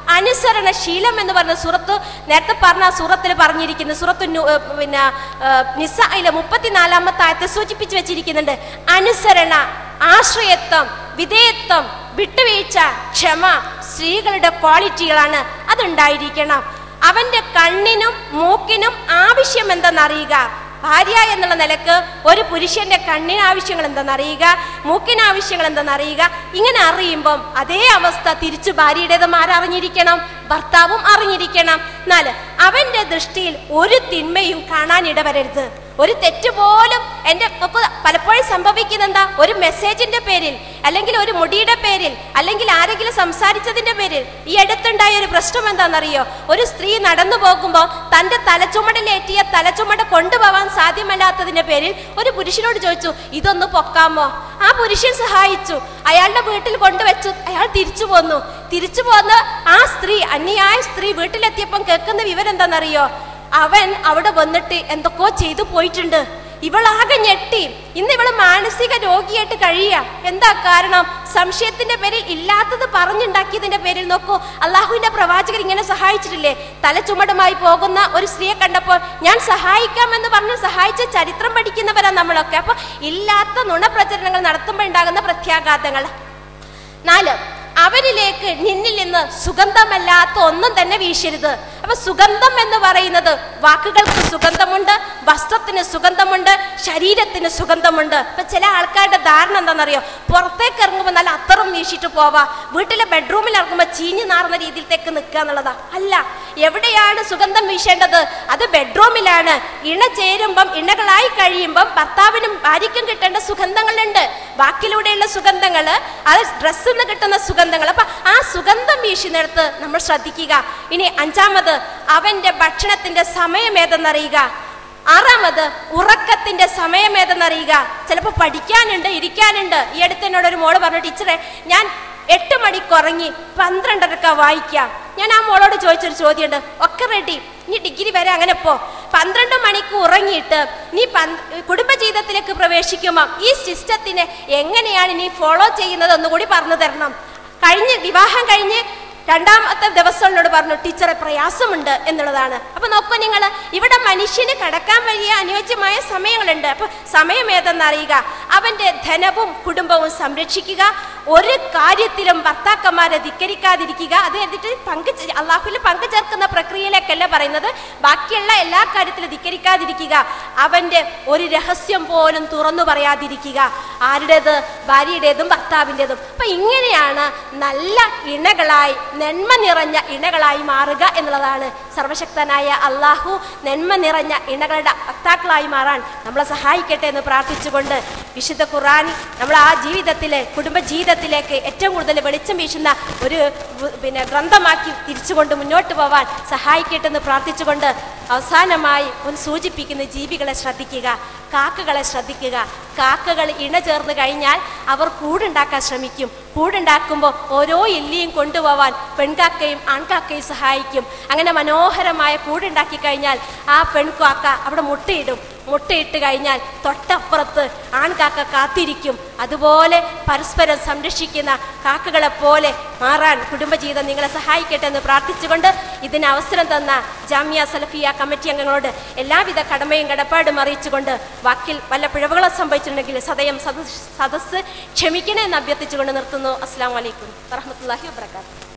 S1: അനുസരണശീലം എന്ന് പറഞ്ഞ സുറത്ത് നേരത്തെ പറഞ്ഞ സൂറത്തിൽ പറഞ്ഞിരിക്കുന്നു സുറത്ത് നു- ഏർ പിന്നെ ഏർ നിസ്സയിലെ മുപ്പത്തിനാലാമത്തെ ആയത്തെ സൂചിപ്പിച്ചു വെച്ചിരിക്കുന്നുണ്ട് അനുസരണ ആശ്രയത്വം വിധേയത്വം വിട്ടുവീഴ്ച ക്ഷമ സ്ത്രീകളുടെ ക്വാളിറ്റികളാണ് അതുണ്ടായിരിക്കണം അവന്റെ കണ്ണിനും മൂക്കിനും ആവശ്യം എന്തെന്നറിയുക ഭാര്യ എന്നുള്ള നിലക്ക് ഒരു പുരുഷന്റെ കണ്ണിന് ആവശ്യങ്ങൾ എന്തെന്നറിയുക മൂക്കിന് ആവശ്യങ്ങൾ എന്തെന്നറിയുക ഇങ്ങനെ അറിയുമ്പം അതേ അവസ്ഥ തിരിച്ചു ഭാര്യയുടേതും ആരറിഞ്ഞിരിക്കണം ഭർത്താവും അറിഞ്ഞിരിക്കണം നാല് അവന്റെ ദൃഷ്ടിയിൽ ഒരു തിന്മയും കാണാനിടവരരുത് ഒരു തെറ്റ് പോലും എൻ്റെ നമുക്ക് പലപ്പോഴും സംഭവിക്കുന്ന എന്താ ഒരു മെസ്സേജിന്റെ പേരിൽ അല്ലെങ്കിൽ ഒരു മുടിയുടെ പേരിൽ അല്ലെങ്കിൽ ആരെങ്കിലും സംസാരിച്ചതിന്റെ പേരിൽ ഈ അടുത്തുണ്ടായ ഒരു പ്രശ്നം എന്താണെന്നറിയോ ഒരു സ്ത്രീ നടന്നു പോകുമ്പോൾ തന്റെ തലച്ചുമടിലേറ്റിയ തലച്ചുമട് കൊണ്ടുപോകാൻ സാധ്യമല്ലാത്തതിന്റെ പേരിൽ ഒരു പുരുഷനോട് ചോദിച്ചു ഇതൊന്ന് പൊക്കാമോ ആ പുരുഷൻ സഹായിച്ചു അയാളുടെ വീട്ടിൽ കൊണ്ടുവച്ചു അയാൾ തിരിച്ചു പോന്നു തിരിച്ചു പോന്ന ആ സ്ത്രീ അന്യായ സ്ത്രീ വീട്ടിലെത്തിയപ്പം കേൾക്കുന്ന വിവരം എന്താണെന്നറിയോ അവൻ അവിടെ വന്നിട്ട് എന്തൊക്കെയോ ചെയ്തു പോയിട്ടുണ്ട് ഇവളാകെ ഞെട്ടി ഇന്ന് ഇവള് മാനസിക രോഗിയായിട്ട് കഴിയുക എന്താ കാരണം സംശയത്തിന്റെ പേരിൽ ഇല്ലാത്തത് പറഞ്ഞുണ്ടാക്കിയതിന്റെ പേരിൽ നോക്കൂ അള്ളാഹുവിന്റെ പ്രവാചകർ ഇങ്ങനെ സഹായിച്ചിട്ടില്ലേ തലച്ചുമടുമായി പോകുന്ന ഒരു സ്ത്രീയെ കണ്ടപ്പോൾ ഞാൻ സഹായിക്കാമെന്ന് പറഞ്ഞ് സഹായിച്ച ചരിത്രം പഠിക്കുന്നവരാ നമ്മളൊക്കെ അപ്പൊ ഇല്ലാത്ത നുണപ്രചരണങ്ങൾ നടത്തുമ്പോൾ ഉണ്ടാകുന്ന പ്രത്യാഘാതങ്ങൾ നാല് അവരിലേക്ക് നിന്നിൽ നിന്ന് സുഗന്ധമല്ലാത്ത ഒന്നും തന്നെ വീശരുത് അപ്പൊ സുഗന്ധം എന്ന് പറയുന്നത് വാക്കുകൾക്ക് സുഗന്ധമുണ്ട് വസ്ത്രത്തിന് സുഗന്ധമുണ്ട് ശരീരത്തിന് സുഗന്ധമുണ്ട് ഇപ്പൊ ചില ആൾക്കാരുടെ ധാരണ എന്താണെന്നറിയോ പുറത്തേക്ക് ഇറങ്ങുമ്പോൾ നല്ല അത്തറും വീശിട്ട് പോവാ വീട്ടിലെ ബെഡ്റൂമിൽ ഇറങ്ങുമ്പോൾ ചീഞ്ഞു നാറുന്ന രീതിയിലേക്ക് നിൽക്കുക എന്നുള്ളതാ അല്ല എവിടെയാണ് സുഗന്ധം വീശേണ്ടത് അത് ബെഡ്റൂമിലാണ് ഇണ ചേരുമ്പം ഇണകളായി കഴിയുമ്പം ഭർത്താവിനും ഭാര്യയ്ക്കും കിട്ടേണ്ട സുഗന്ധങ്ങളുണ്ട് വാക്കിലൂടെയുള്ള സുഗന്ധങ്ങൾ അത് ഡ്രസ്സിൽ നിന്ന് കിട്ടുന്ന സുഗന്ധങ്ങൾ അപ്പൊ ആ സുഗന്ധം വീശുന്നിടത്ത് നമ്മൾ ശ്രദ്ധിക്കുക ഇനി അഞ്ചാമത് അവന്റെ ഭക്ഷണത്തിന്റെ സമയം ഏതെന്നറിയുക ആറാമത് ഉറക്കത്തിന്റെ സമയം ഏതെന്നറിയുക ചിലപ്പോൾ പഠിക്കാനുണ്ട് ഇരിക്കാനുണ്ട് ഈ അടുത്ത് എന്നോട് ഒരു മോള് പറഞ്ഞു ടീച്ചറെ ഞാൻ എട്ട് മണിക്ക് ഉറങ്ങി പന്ത്രണ്ടരക്ക വായിക്കാം ഞാൻ ആ മോളോട് ചോദിച്ചൊരു ചോദ്യമുണ്ട് ഒക്കെ റെഡി നീ ഡിഗ്രി വരെ അങ്ങനെ പോ പന്ത്രണ്ട് മണിക്ക് ഉറങ്ങിയിട്ട് നീ പന്ത് കുടുംബജീവിതത്തിലേക്ക് പ്രവേശിക്കുമ്പോൾ ഈ സിസ്റ്റത്തിനെ എങ്ങനെയാണ് നീ ഫോളോ ചെയ്യുന്നത് എന്നുകൂടി പറഞ്ഞു തരണം കഴിഞ്ഞ് വിവാഹം കഴിഞ്ഞ് രണ്ടാമത്തെ ദിവസം എന്നോട് പറഞ്ഞു ടീച്ചറെ പ്രയാസമുണ്ട് എന്നുള്ളതാണ് അപ്പൊ നോക്കൂ നിങ്ങൾ ഇവിടെ മനുഷ്യന് കടക്കാൻ വലിയ അനുയോജ്യമായ സമയങ്ങളുണ്ട് അപ്പൊ സമയം ഏതെന്നറിയുക അവന്റെ ധനവും കുടുംബവും സംരക്ഷിക്കുക ഒരു കാര്യത്തിലും ഭർത്താക്കന്മാരെ ധിക്കരിക്കാതിരിക്കുക അത് എന്നിട്ട് പങ്കു അള്ളാഹുവിൽ പങ്കു ചേർക്കുന്ന പ്രക്രിയയിലേക്കല്ല പറയുന്നത് ബാക്കിയുള്ള എല്ലാ കാര്യത്തിലും ധിക്കരിക്കാതിരിക്കുക അവന്റെ ഒരു രഹസ്യം പോലും തുറന്നു പറയാതിരിക്കുക ആരുടേത് ഭാര്യയുടേതും ഭർത്താവിൻ്റെതും അപ്പൊ ഇങ്ങനെയാണ് നല്ല ഇണകളായി നന്മ നിറഞ്ഞ ഇണകളായി മാറുക എന്നുള്ളതാണ് സർവശക്തനായ അള്ളാഹു നന്മ നിറഞ്ഞ ഇണകളുടെ ഭക്താക്കളായി മാറാൻ നമ്മളെ സഹായിക്കട്ടെ എന്ന് പ്രാർത്ഥിച്ചുകൊണ്ട് വിശുദ്ധ ഖുറാൻ നമ്മൾ ആ ജീവിതത്തിലെ കുടുംബ ജീവിതത്തിലേക്ക് ഏറ്റവും കൂടുതൽ വെളിച്ചം വീശുന്ന ഒരു വ്- പിന്നെ ഗ്രന്ഥമാക്കി തിരിച്ചുകൊണ്ട് മുന്നോട്ട് പോവാൻ സഹായിക്കട്ടെ എന്ന് പ്രാർത്ഥിച്ചുകൊണ്ട് അവസാനമായി ഒന്ന് സൂചിപ്പിക്കുന്ന ജീവികളെ ശ്രദ്ധിക്കുക കാക്കകളെ ശ്രദ്ധിക്കുക കാക്കകൾ ഇണ ചേർന്ന് കഴിഞ്ഞാൽ അവർ കൂടുണ്ടാക്കാൻ ശ്രമിക്കും കൂടുണ്ടാക്കുമ്പോൾ ഓരോ എല്ലിയും കൊണ്ടുപോവാൻ പെൺകാക്കയും ആൺകാക്കയും സഹായിക്കും അങ്ങനെ മനോഹരമായ കൂടുണ്ടാക്കി കഴിഞ്ഞാൽ ആ പെൺകാക്ക അവിടെ മുട്ടയിടും മുട്ടയിട്ട് കഴിഞ്ഞാൽ തൊട്ടപ്പുറത്ത് ആൺകാക്ക കാത്തിരിക്കും അതുപോലെ പരസ്പരം സംരക്ഷിക്കുന്ന കാക്കകളെ പോലെ മാറാൻ കുടുംബജീവിതം നിങ്ങളെ സഹായിക്കട്ടെ എന്ന് പ്രാർത്ഥിച്ചുകൊണ്ട് ഇതിന് അവസരം തന്ന ജാമ്യ സലഫിയ കമ്മിറ്റി അംഗങ്ങളോട് എല്ലാവിധ കടമയും കടപ്പാടും അറിയിച്ചുകൊണ്ട് വാക്കിൽ വല്ല പിഴവുകളോ സംഭവിച്ചിട്ടുണ്ടെങ്കിൽ സദയം സദസ് സദസ്സ് ക്ഷമിക്കണേ എന്ന് അഭ്യർത്ഥിച്ചുകൊണ്ട് നിർത്തുന്നു അസ്സാം വലൈക്കും വറഹമത്തല്ലാഹി വാബർക്കാത്തു